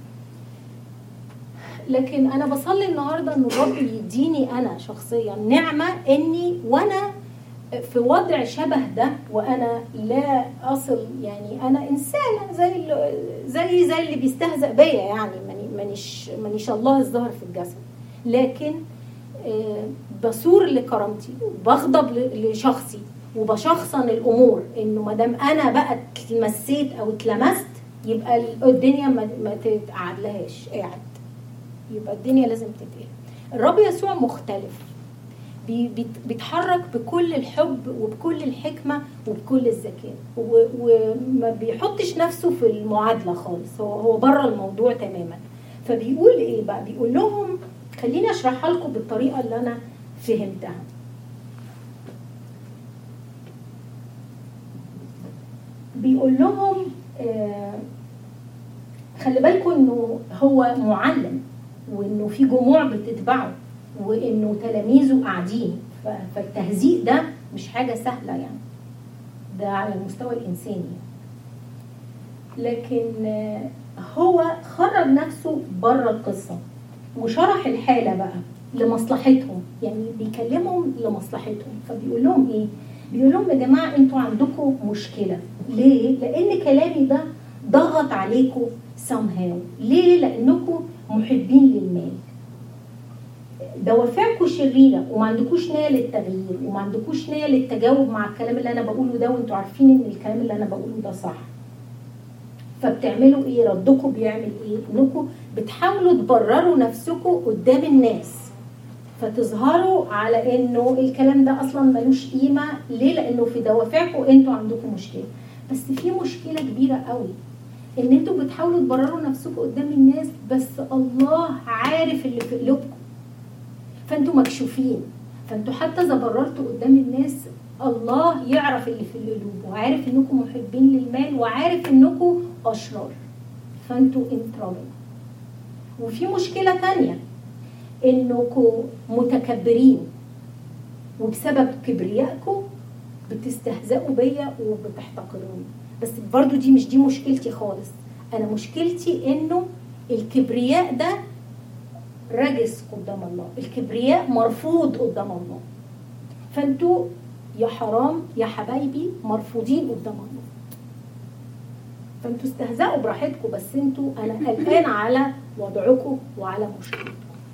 لكن انا بصلي النهارده ان الرب يديني انا شخصيا نعمه اني وانا في وضع شبه ده وانا لا اصل يعني انا انسانه زي ال- زي زي اللي بيستهزأ بيا يعني ماني- مانيش مانيش الله الظاهر في الجسد لكن آه، بثور لكرامتي وبغضب ل- لشخصي وبشخصن الامور انه ما دام انا بقى اتمسيت او اتلمست يبقى ال- الدنيا ما ما تتقعدلهاش قاعد يبقى الدنيا لازم تتقلب الرب يسوع مختلف بي- بيت- بيتحرك بكل الحب وبكل الحكمة وبكل الذكاء و- وما بيحطش نفسه في المعادلة خالص هو هو بره الموضوع تماما فبيقول ايه بقى بيقول لهم خليني اشرحها لكم بالطريقة اللي انا فهمتها بيقول لهم آه خلي بالكم انه هو معلم وانه في جموع بتتبعه وانه تلاميذه قاعدين ف- فالتهزيء ده مش حاجه سهله يعني ده على المستوى الانساني يعني. لكن آه، هو خرج نفسه بره القصه وشرح الحاله بقى لمصلحتهم يعني بيكلمهم لمصلحتهم فبيقول لهم ايه بيقول لهم يا جماعه انتوا عندكم مشكله ليه لان كلامي ده ضغط عليكم somehow ليه لانكم محبين للمال دوافعكم شريره وما عندكوش نيه للتغيير وما عندكوش نيه للتجاوب مع الكلام اللي انا بقوله ده وانتوا عارفين ان الكلام اللي انا بقوله ده صح فبتعملوا ايه ردكم بيعمل ايه انكم بتحاولوا تبرروا نفسكم قدام الناس فتظهروا على انه الكلام ده اصلا ملوش قيمه ليه لانه في دوافعكم انتوا عندكم مشكله بس في مشكله كبيره قوي ان انتوا بتحاولوا تبرروا نفسكم قدام الناس بس الله عارف اللي في قلوبكم فانتوا مكشوفين فانتوا حتى اذا بررتوا قدام الناس الله يعرف اللي في القلوب وعارف انكم محبين للمال وعارف انكم اشرار فانتوا انترابل وفي مشكله تانية انكم متكبرين وبسبب كبريائكم بتستهزئوا بيا وبتحتقروني بس برضو دي مش دي مشكلتي خالص انا مشكلتي انه الكبرياء ده رجس قدام الله الكبرياء مرفوض قدام الله فانتوا يا حرام يا حبايبي مرفوضين قدام الله فانتوا استهزأوا براحتكم بس انتوا انا قلقان على وضعكم وعلى مشكلتكم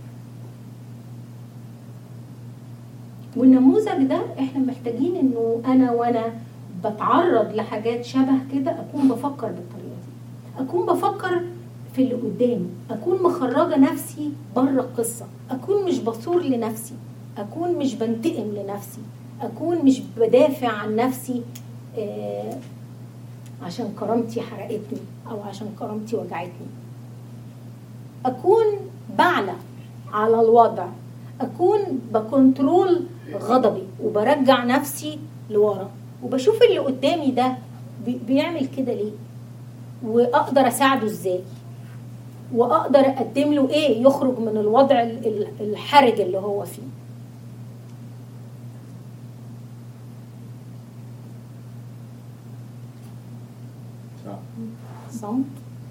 والنموذج ده احنا محتاجين انه انا وانا بتعرض لحاجات شبه كده اكون بفكر بالطريقه دي اكون بفكر في اللي قدامي اكون مخرجه نفسي بره القصه اكون مش بثور لنفسي اكون مش بنتقم لنفسي اكون مش بدافع عن نفسي آه عشان كرامتي حرقتني او عشان كرامتي وجعتني اكون بعلى على الوضع اكون بكنترول غضبي وبرجع نفسي لورا وبشوف اللي قدامي ده بي- بيعمل كده ليه واقدر اساعده ازاي واقدر اقدم له ايه يخرج من الوضع ال- ال- الحرج اللي هو فيه صح صمت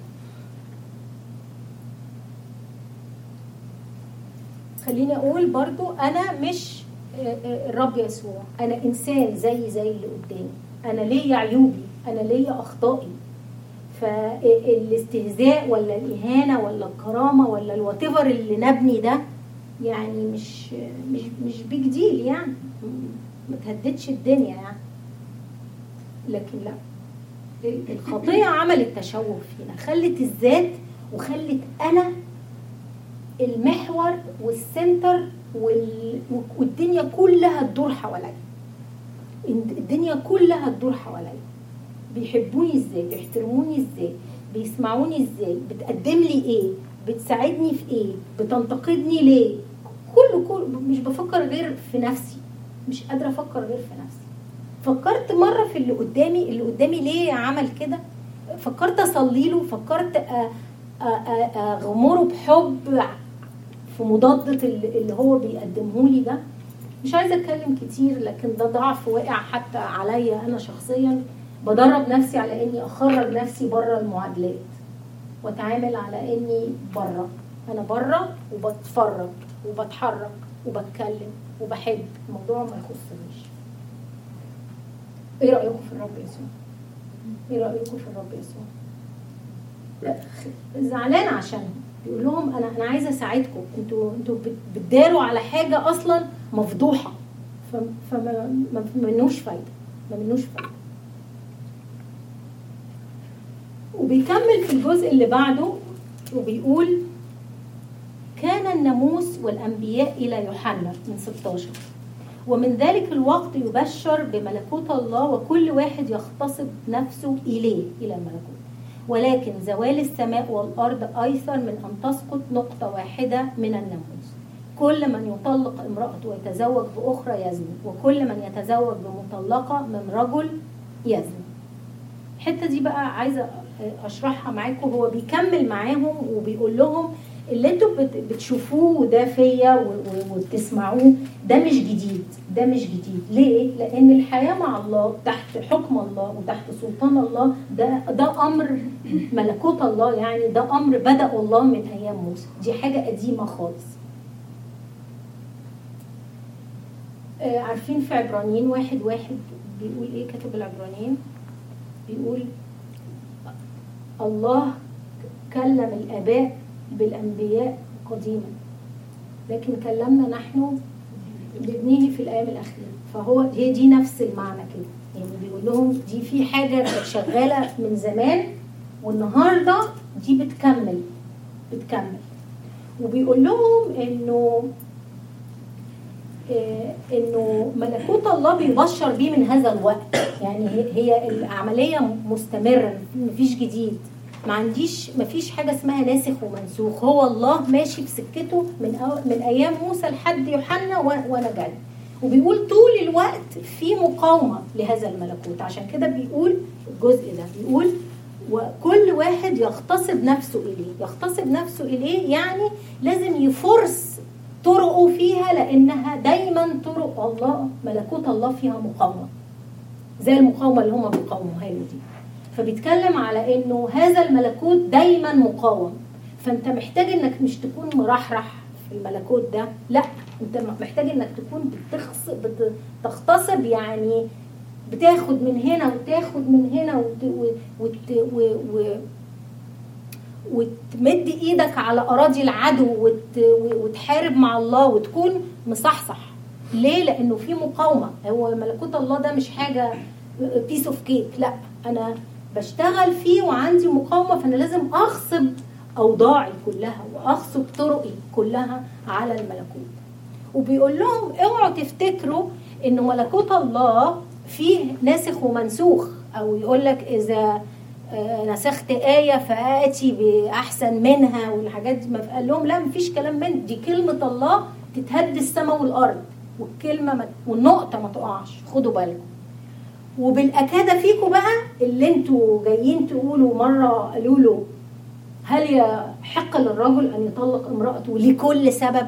خليني اقول برضو انا مش آه، آه، الرب يسوع انا انسان زي زي اللي قدامي انا ليا عيوبي انا ليا اخطائي فالاستهزاء ولا الاهانه ولا الكرامه ولا الواتيفر اللي نبني ده يعني مش مش مش بيج ديل يعني ما تهددش الدنيا يعني لكن لا الخطية عملت تشوه فينا خلت الذات وخلت أنا المحور والسنتر وال... والدنيا كلها تدور حواليا الدنيا كلها تدور حواليا بيحبوني ازاي بيحترموني ازاي بيسمعوني ازاي بتقدم لي ايه بتساعدني في ايه بتنتقدني ليه كله كله مش بفكر غير في نفسي مش قادره افكر غير في نفسي فكرت مره في اللي قدامي اللي قدامي ليه عمل كده فكرت اصلي له فكرت أ- أ- أ- اغمره بحب في مضادة اللي اللي هو بيقدمه لي ده مش عايزه اتكلم كتير لكن ده ضعف واقع حتى عليا انا شخصيا بدرب نفسي على اني اخرج نفسي بره المعادلات واتعامل على اني بره انا بره وبتفرج وبتحرك وبتكلم وبحب الموضوع ما يخصنيش ايه رايكم في الرب يسوع ايه رايكم في الرب يسوع لا، زعلان عشان بيقول لهم انا انا عايزه اساعدكم انتوا انتوا بت- بتداروا على حاجه اصلا مفضوحه ف- فما ما منوش فايده ما منوش فايده وبيكمل في الجزء اللي بعده وبيقول كان الناموس والانبياء الى يوحنا من 16 ومن ذلك الوقت يبشر بملكوت الله وكل واحد يغتصب نفسه اليه الى الملكوت ولكن زوال السماء والارض ايسر من ان تسقط نقطه واحده من الناموس كل من يطلق امرأته ويتزوج بأخرى يزني وكل من يتزوج بمطلقة من رجل يزني الحتة دي بقى عايزة أشرحها معاكم هو بيكمل معاهم وبيقول لهم اللي انتوا بت- بتشوفوه ده فيا و- و- وبتسمعوه ده مش جديد ده مش جديد ليه؟ لأن الحياة مع الله تحت حكم الله وتحت سلطان الله ده ده أمر ملكوت الله يعني ده أمر بدأ الله من أيام موسى دي حاجة قديمة خالص آه، عارفين في عبرانيين واحد واحد بيقول ايه كاتب العبرانيين بيقول الله كلم الآباء بالأنبياء قديما لكن كلمنا نحن بابنه في الأيام الأخيرة فهو هي دي نفس المعنى كده يعني بيقول لهم دي في حاجة كانت شغالة من زمان والنهاردة دي بتكمل بتكمل وبيقول لهم انه آه، انه ملكوت الله بيبشر بيه من هذا الوقت يعني هي- هي العمليه مستمره مفيش جديد ما عنديش مفيش حاجه اسمها ناسخ ومنسوخ هو الله ماشي في سكته من أو من ايام موسى لحد يوحنا و- وانا جاي وبيقول طول الوقت في مقاومه لهذا الملكوت عشان كده بيقول الجزء ده بيقول وكل واحد يغتصب نفسه اليه يغتصب نفسه اليه يعني لازم يفرس طرقه فيها لانها دايما طرق الله ملكوت الله فيها مقاومه زي المقاومه اللي هم بيقاوموها له دي فبيتكلم على انه هذا الملكوت دايما مقاوم فانت محتاج انك مش تكون مرحرح في الملكوت ده لا انت محتاج انك تكون بتخص بتغتصب يعني بتاخد من هنا وتاخد من هنا وت... و... وت... و... و... وتمد ايدك على اراضي العدو وت... وتحارب مع الله وتكون مصحصح ليه لانه في مقاومه هو ملكوت الله ده مش حاجه بيس اوف كيك لا انا بشتغل فيه وعندي مقاومه فانا لازم اغصب أوضاعي كلها وأخصب طرقي كلها على الملكوت وبيقول لهم اوعوا تفتكروا ان ملكوت الله فيه ناسخ ومنسوخ او يقول لك اذا آه، نسخت آية فآتي بأحسن منها والحاجات دي ما قال لهم لا مفيش كلام من دي كلمة الله تتهد السماء والأرض والكلمة ما والنقطة ما تقعش خدوا بالكم وبالأكادة فيكم بقى اللي انتوا جايين تقولوا مرة قالوا له هل يحق للرجل أن يطلق امرأته لكل سبب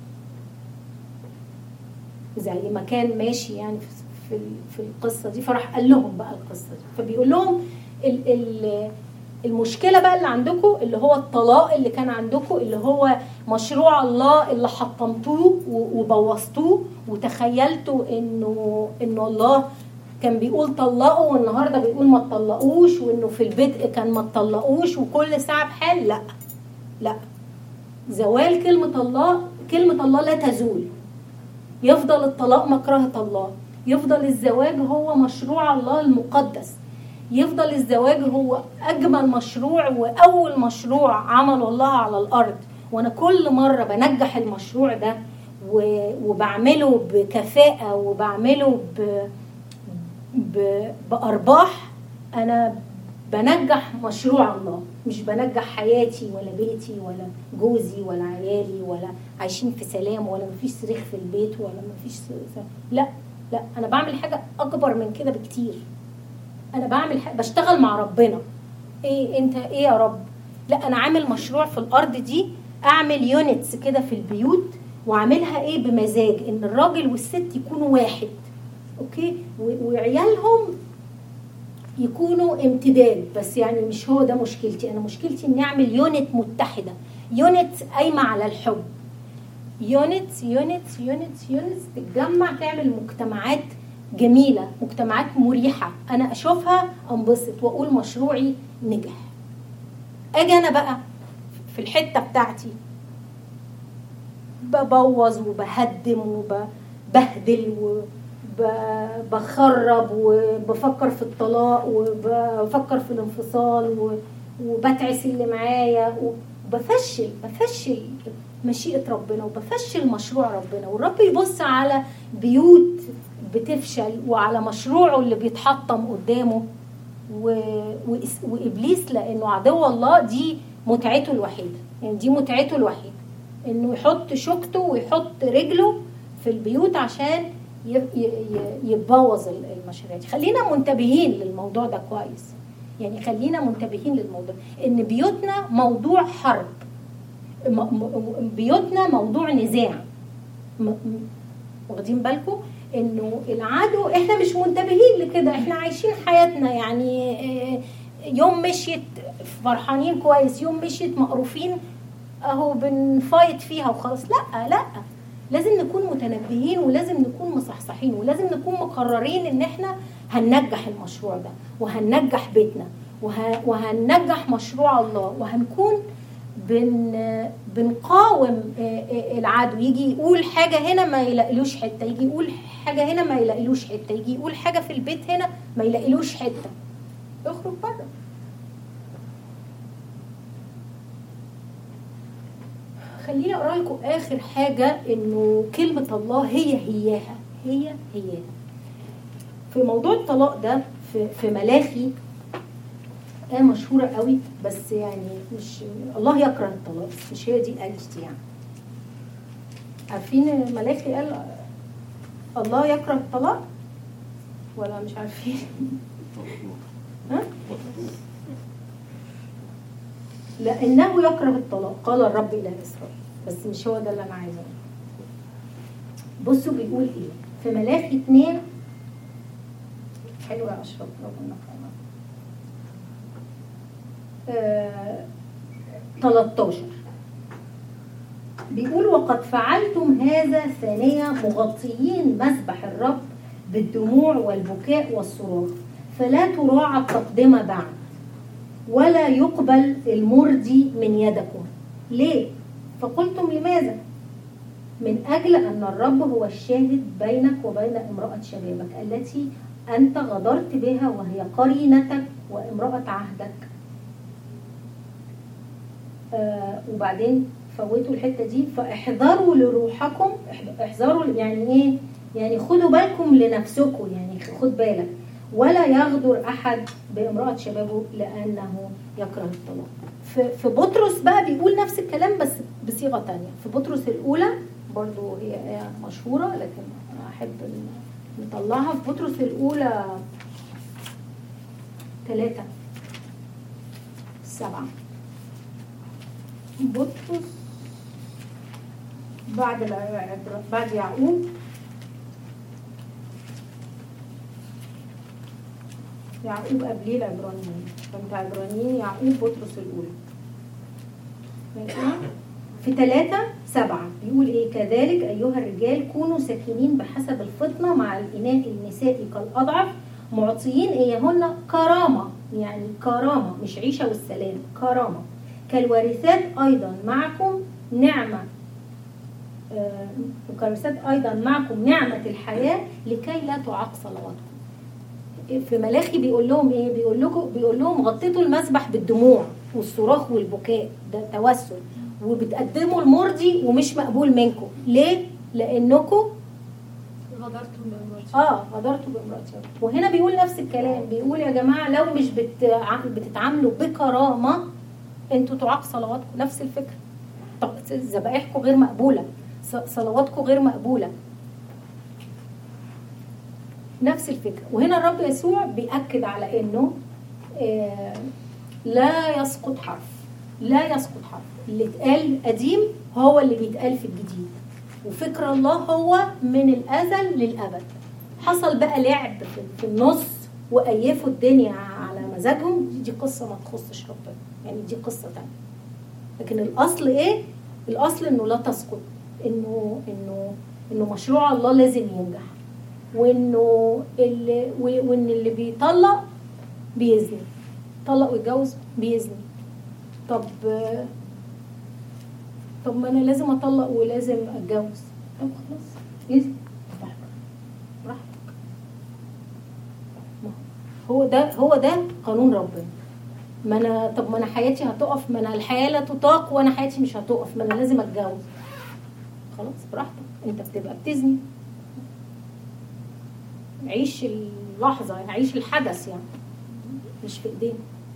زي ما كان ماشي يعني في في في القصه دي فراح قال لهم بقى القصه دي فبيقول لهم ال ال المشكله بقى اللي عندكم اللي هو الطلاق اللي كان عندكم اللي هو مشروع الله اللي حطمتوه و- وبوظتوه وتخيلتوا انه انه الله كان بيقول طلقوا والنهارده بيقول ما تطلقوش وانه في البدء كان ما تطلقوش وكل ساعه بحال لا لا زوال كلمه الله كلمه الله لا تزول يفضل الطلاق مكرهة الله يفضل الزواج هو مشروع الله المقدس يفضل الزواج هو أجمل مشروع وأول مشروع عمله الله على الأرض وأنا كل مرة بنجح المشروع ده و- وبعمله بكفاءة وبعمله ب... ب... بأرباح أنا بنجح مشروع الله مش بنجح حياتي ولا بيتي ولا جوزي ولا عيالي ولا عايشين في سلام ولا مفيش صريخ في البيت ولا مفيش س- س- لا لا انا بعمل حاجه اكبر من كده بكتير انا بعمل حاجة بشتغل مع ربنا ايه انت ايه يا رب لا انا عامل مشروع في الارض دي اعمل يونتس كده في البيوت واعملها ايه بمزاج ان الراجل والست يكونوا واحد اوكي و- وعيالهم يكونوا امتداد بس يعني مش هو ده مشكلتي انا مشكلتي اني اعمل يونت متحده يونت قايمه على الحب يونت يونت يونت يونت تتجمع تعمل مجتمعات جميله مجتمعات مريحه انا اشوفها انبسط واقول مشروعي نجح اجي انا بقى في الحته بتاعتي ببوظ وبهدم وبهدل وبخرب وبفكر في الطلاق وبفكر في الانفصال و- وبتعس اللي معايا وبفشل بفشل مشيئة ربنا وبفشل مشروع ربنا والرب يبص على بيوت بتفشل وعلى مشروعه اللي بيتحطم قدامه و... وإس- وابليس لانه عدو الله دي متعته الوحيده يعني دي متعته الوحيده انه يحط شوكته ويحط رجله في البيوت عشان ي... ي... ي- يبوظ ال- المشاريع دي خلينا منتبهين للموضوع ده كويس يعني خلينا منتبهين للموضوع ان بيوتنا موضوع حرب م... م... بيوتنا موضوع نزاع م... م... واخدين بالكم انه العدو احنا مش منتبهين لكده احنا عايشين حياتنا يعني آه، يوم مشيت فرحانين كويس يوم مشيت مقروفين اهو بنفايت فيها وخلاص لا لا لازم نكون متنبهين ولازم نكون مصحصحين ولازم نكون مقررين ان احنا هننجح المشروع ده وهننجح بيتنا وه... وهننجح مشروع الله وهنكون بن بنقاوم آه، آه، العدو يجي يقول حاجه هنا ما يلاقيلوش حته يجي يقول حاجه هنا ما يلاقيلوش حته يجي يقول حاجه في البيت هنا ما يلاقيلوش حته اخرج بره خليني اقرا لكم اخر حاجه انه كلمه الله هي هياها هي هياها في موضوع الطلاق ده في, في ملاخي آية مشهورة قوي بس يعني مش الله يكره الطلاق بس مش هي دي آيتي يعني عارفين ملاخي قال الله يكره الطلاق ولا مش عارفين ها؟ لأنه يكره الطلاق قال الرب إلى إسرائيل بس مش هو ده اللي أنا عايزه أقوله. بصوا بيقول إيه في ملاخي اتنين حلوة يا أشرف ربنا يرحمها. آه، 13 بيقول وقد فعلتم هذا ثانية مغطيين مسبح الرب بالدموع والبكاء والصراخ فلا تراعى التقدمة بعد ولا يقبل المرضي من يدكم ليه؟ فقلتم لماذا؟ من أجل أن الرب هو الشاهد بينك وبين امرأة شبابك التي أنت غدرت بها وهي قرينتك وامرأة عهدك آه وبعدين فوتوا الحته دي فاحذروا لروحكم اح- احذروا يعني ايه يعني خدوا بالكم لنفسكم يعني خد بالك ولا يغدر احد بامراه شبابه لانه يكره الطلاق في في بطرس بقى بيقول نفس الكلام بس بصيغه تانية في بطرس الاولى برضو هي آية مشهوره لكن أنا احب ن- نطلعها في بطرس الاولى ثلاثة سبعة بطرس بعد الع- بعد يعقوب يعقوب قبليه العبرانيين فانت عبرانيين يعقوب بطرس الأولى ماشي؟ في ثلاثة سبعة بيقول إيه كذلك أيها الرجال كونوا ساكنين بحسب الفطنة مع الإناء النساء كالأضعف معطيين إياهن كرامة يعني كرامة مش عيشة والسلام كرامة كالوارثات أيضا معكم نعمة آه، وكالوارثات أيضا معكم نعمة الحياة لكي لا تعاق صلواتكم في ملاخي بيقول لهم ايه بيقول لكم بيقول لهم غطيتوا المسبح بالدموع والصراخ والبكاء ده توسل وبتقدموا المرضي ومش مقبول منكم ليه لانكم غدرتم بأمواتي اه غدرتوا بامرأتي وهنا بيقول نفس الكلام بيقول يا جماعه لو مش بتع... بتتعاملوا بكرامه انتوا تعاق صلواتكم نفس الفكره طب ذبائحكم غير مقبوله ص- صلواتكم غير مقبوله نفس الفكره وهنا الرب يسوع بيأكد على انه آه لا يسقط حرف لا يسقط حرف اللي اتقال قديم هو اللي بيتقال في الجديد وفكر الله هو من الازل للابد حصل بقى لعب في- في النص وأيفوا الدنيا على مزاجهم دي قصه ما تخصش ربنا يعني دي قصه تانية لكن الاصل ايه الاصل انه لا تسقط انه انه انه مشروع الله لازم ينجح وانه اللي و- وان اللي بيطلق بيزني طلق ويتجوز بيزني طب طب ما انا لازم اطلق ولازم اتجوز طب خلاص يزني براحتك براحتك ما هو ده هو ده قانون ربنا ما انا طب ما انا حياتي هتقف ما انا الحياه لا تطاق وانا حياتي مش هتقف ما انا لازم اتجوز خلاص براحتك انت بتبقى بتزني عيش اللحظه يعني عيش الحدث يعني مش في ايدينا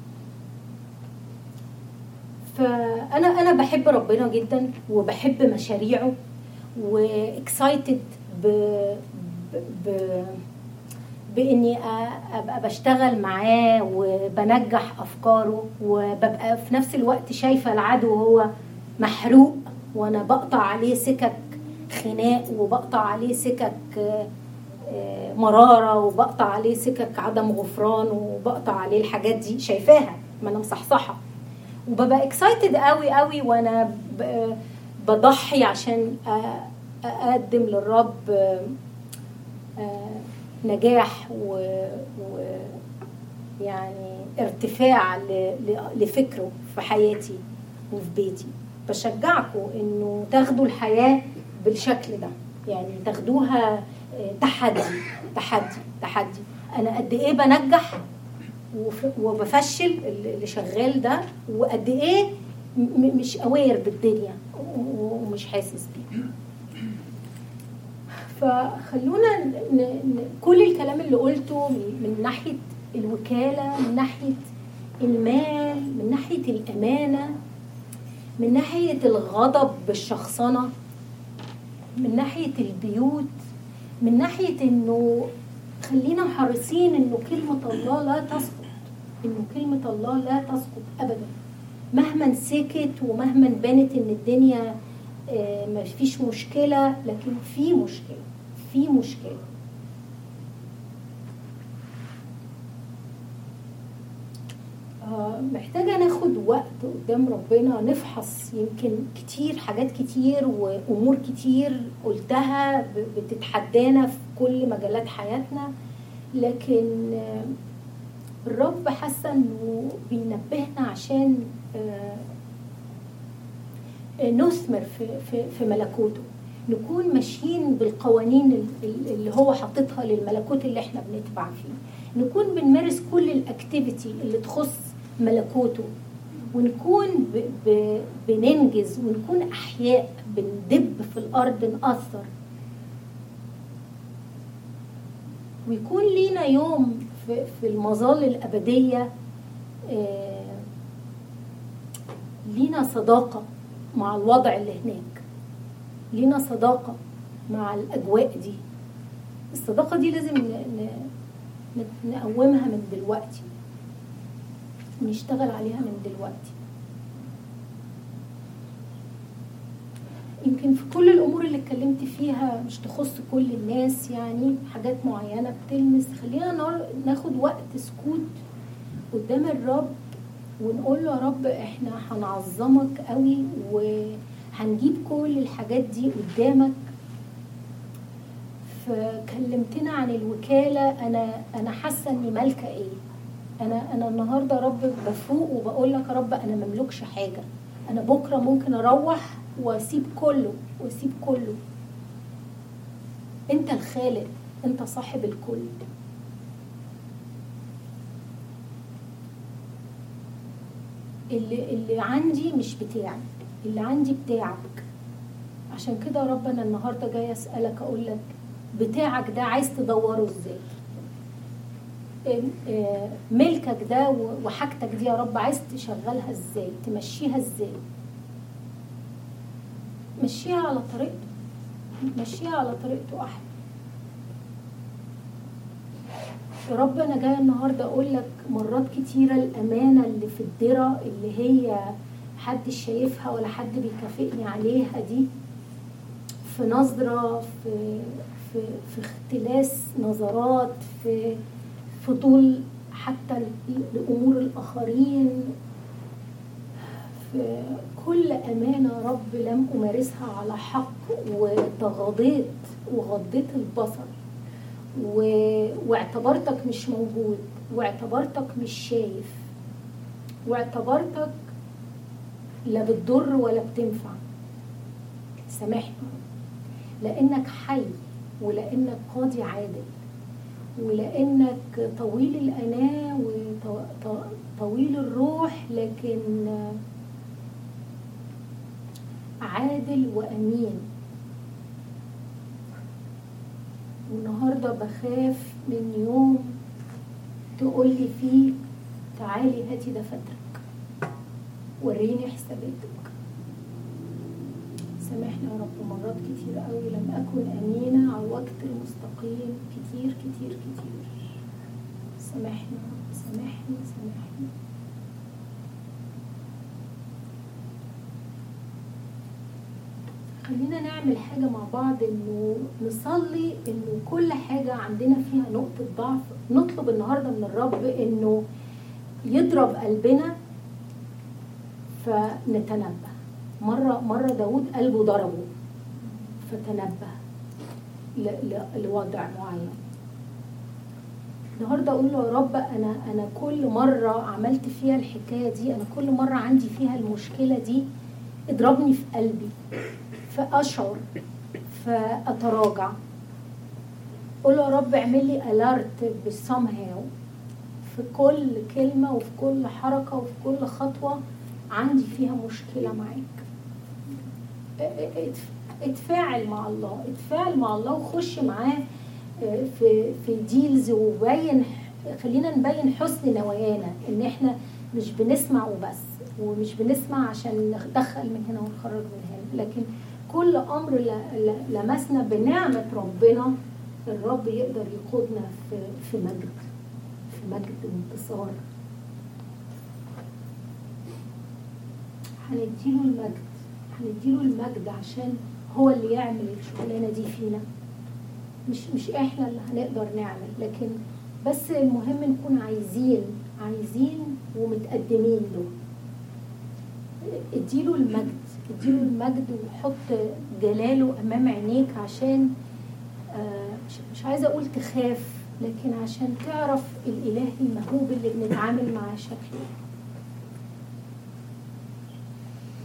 فانا انا بحب ربنا جدا وبحب مشاريعه واكسايتد ب ب, ب باني أ- ابقى بشتغل معاه وبنجح افكاره وببقى في نفس الوقت شايفه العدو هو محروق وانا بقطع عليه سكك خناق وبقطع عليه سكك آه، آه، مراره وبقطع عليه سكك عدم غفران وبقطع عليه الحاجات دي شايفاها ما انا مصحصحه وببقى اكسايتد قوي قوي وانا ب- بضحي عشان أ- اقدم للرب آه، آه، نجاح و, و يعني ارتفاع ل- ل- لفكره في حياتي وفي بيتي بشجعكم انه تاخدوا الحياه بالشكل ده يعني تاخدوها آه، تحدي تحدي تحدي انا قد ايه بنجح وف- وبفشل اللي شغال ده وقد ايه م- مش اوير بالدنيا و- ومش حاسس بيها فخلونا ن- ن- كل الكلام اللي قلته من من ناحيه الوكاله من ناحيه المال من ناحيه الامانه من ناحيه الغضب بالشخصنه من ناحيه البيوت من ناحيه انه خلينا حريصين انه كلمه الله لا تسقط انه كلمه الله لا تسقط ابدا مهما سكت ومهما بانت ان الدنيا آه، ما فيش مشكله لكن في مشكله في مشكله آه، محتاجة ناخد وقت قدام ربنا نفحص يمكن كتير حاجات كتير وأمور كتير قلتها ب- بتتحدانا في كل مجالات حياتنا لكن آه، الرب حاسة انه بينبهنا عشان آه، آه، نثمر في, في, في ملكوته نكون ماشيين بالقوانين ال- ال- اللي هو حاططها للملكوت اللي احنا بنتبع فيه نكون بنمارس كل الاكتيفيتي اللي تخص ملكوته ونكون ب... ب... بننجز ونكون أحياء بندب في الأرض نأثر ويكون لينا يوم في, في المظال الأبدية آه، لينا صداقة مع الوضع اللي هناك لينا صداقة مع الأجواء دي الصداقة دي لازم ن- ن- ن- نقومها من دلوقتي ونشتغل عليها من دلوقتي يمكن في كل الامور اللي اتكلمت فيها مش تخص كل الناس يعني حاجات معينه بتلمس خلينا نار- ناخد وقت سكوت قدام الرب ونقول له يا رب احنا هنعظمك قوي وهنجيب كل الحاجات دي قدامك فكلمتنا عن الوكاله انا انا حاسه اني مالكه ايه انا انا النهارده يا رب بفوق وبقول لك يا رب انا مملكش حاجه انا بكره ممكن اروح واسيب كله واسيب كله انت الخالق انت صاحب الكل اللي اللي عندي مش بتاعي اللي عندي بتاعك عشان كده يا رب انا النهارده جايه اسالك اقول لك بتاعك ده عايز تدوره ازاي ام- آه، ملكك ده و- وحاجتك دي يا رب عايز تشغلها ازاي تمشيها ازاي مشيها على طريقته مشيها على طريقته احلى يا رب انا جايه النهارده اقول لك مرات كتيره الامانه اللي في الدره اللي هي محدش شايفها ولا حد بيكافئني عليها دي في نظره في في في اختلاس نظرات في فضول حتى ل- لامور الاخرين في كل امانه يا رب لم امارسها على حق وتغاضيت وغضيت البصر و... واعتبرتك مش موجود واعتبرتك مش شايف واعتبرتك لا بتضر ولا بتنفع سامحني لانك حي ولانك قاضي عادل ولانك طويل الاناه وطويل الروح لكن عادل وامين والنهارده بخاف من يوم تقولي فيه تعالي هاتي دفاترك وريني حساباتك سامحني يا رب مرات كتير قوي لم اكن امينه على الوقت المستقيم كتير كتير كتير سامحني يا رب سامحني سامحني خلينا نعمل حاجة مع بعض انه نصلي انه كل حاجة عندنا فيها نقطة ضعف نطلب النهاردة من الرب انه يضرب قلبنا فنتنبه مرة مرة داود قلبه ضربه فتنبه ل- ل- لوضع معين النهارده اقول له يا رب انا انا كل مره عملت فيها الحكايه دي انا كل مره عندي فيها المشكله دي اضربني في قلبي فاشعر فاتراجع قول له يا رب اعمل لي الارت بالسمهاو في كل كلمه وفي كل حركه وفي كل خطوه عندي فيها مشكله معاك ات- اتفاعل مع الله اتفاعل مع الله وخش معاه اه، في في ديلز وبين خلينا نبين حسن نوايانا ان احنا مش بنسمع وبس ومش بنسمع عشان ندخل من هنا ونخرج من هنا لكن كل امر ل- ل- لمسنا بنعمه ربنا الرب يقدر يقودنا في في مجد في مجد وانتصار هنديله المجد هنديله المجد عشان هو اللي يعمل الشغلانه دي فينا مش مش احنا اللي هنقدر نعمل لكن بس المهم نكون عايزين عايزين ومتقدمين له اديله المجد اديله المجد وحط جلاله امام عينيك عشان آه، مش, مش عايزه اقول تخاف لكن عشان تعرف الاله المهوب اللي بنتعامل معاه شكله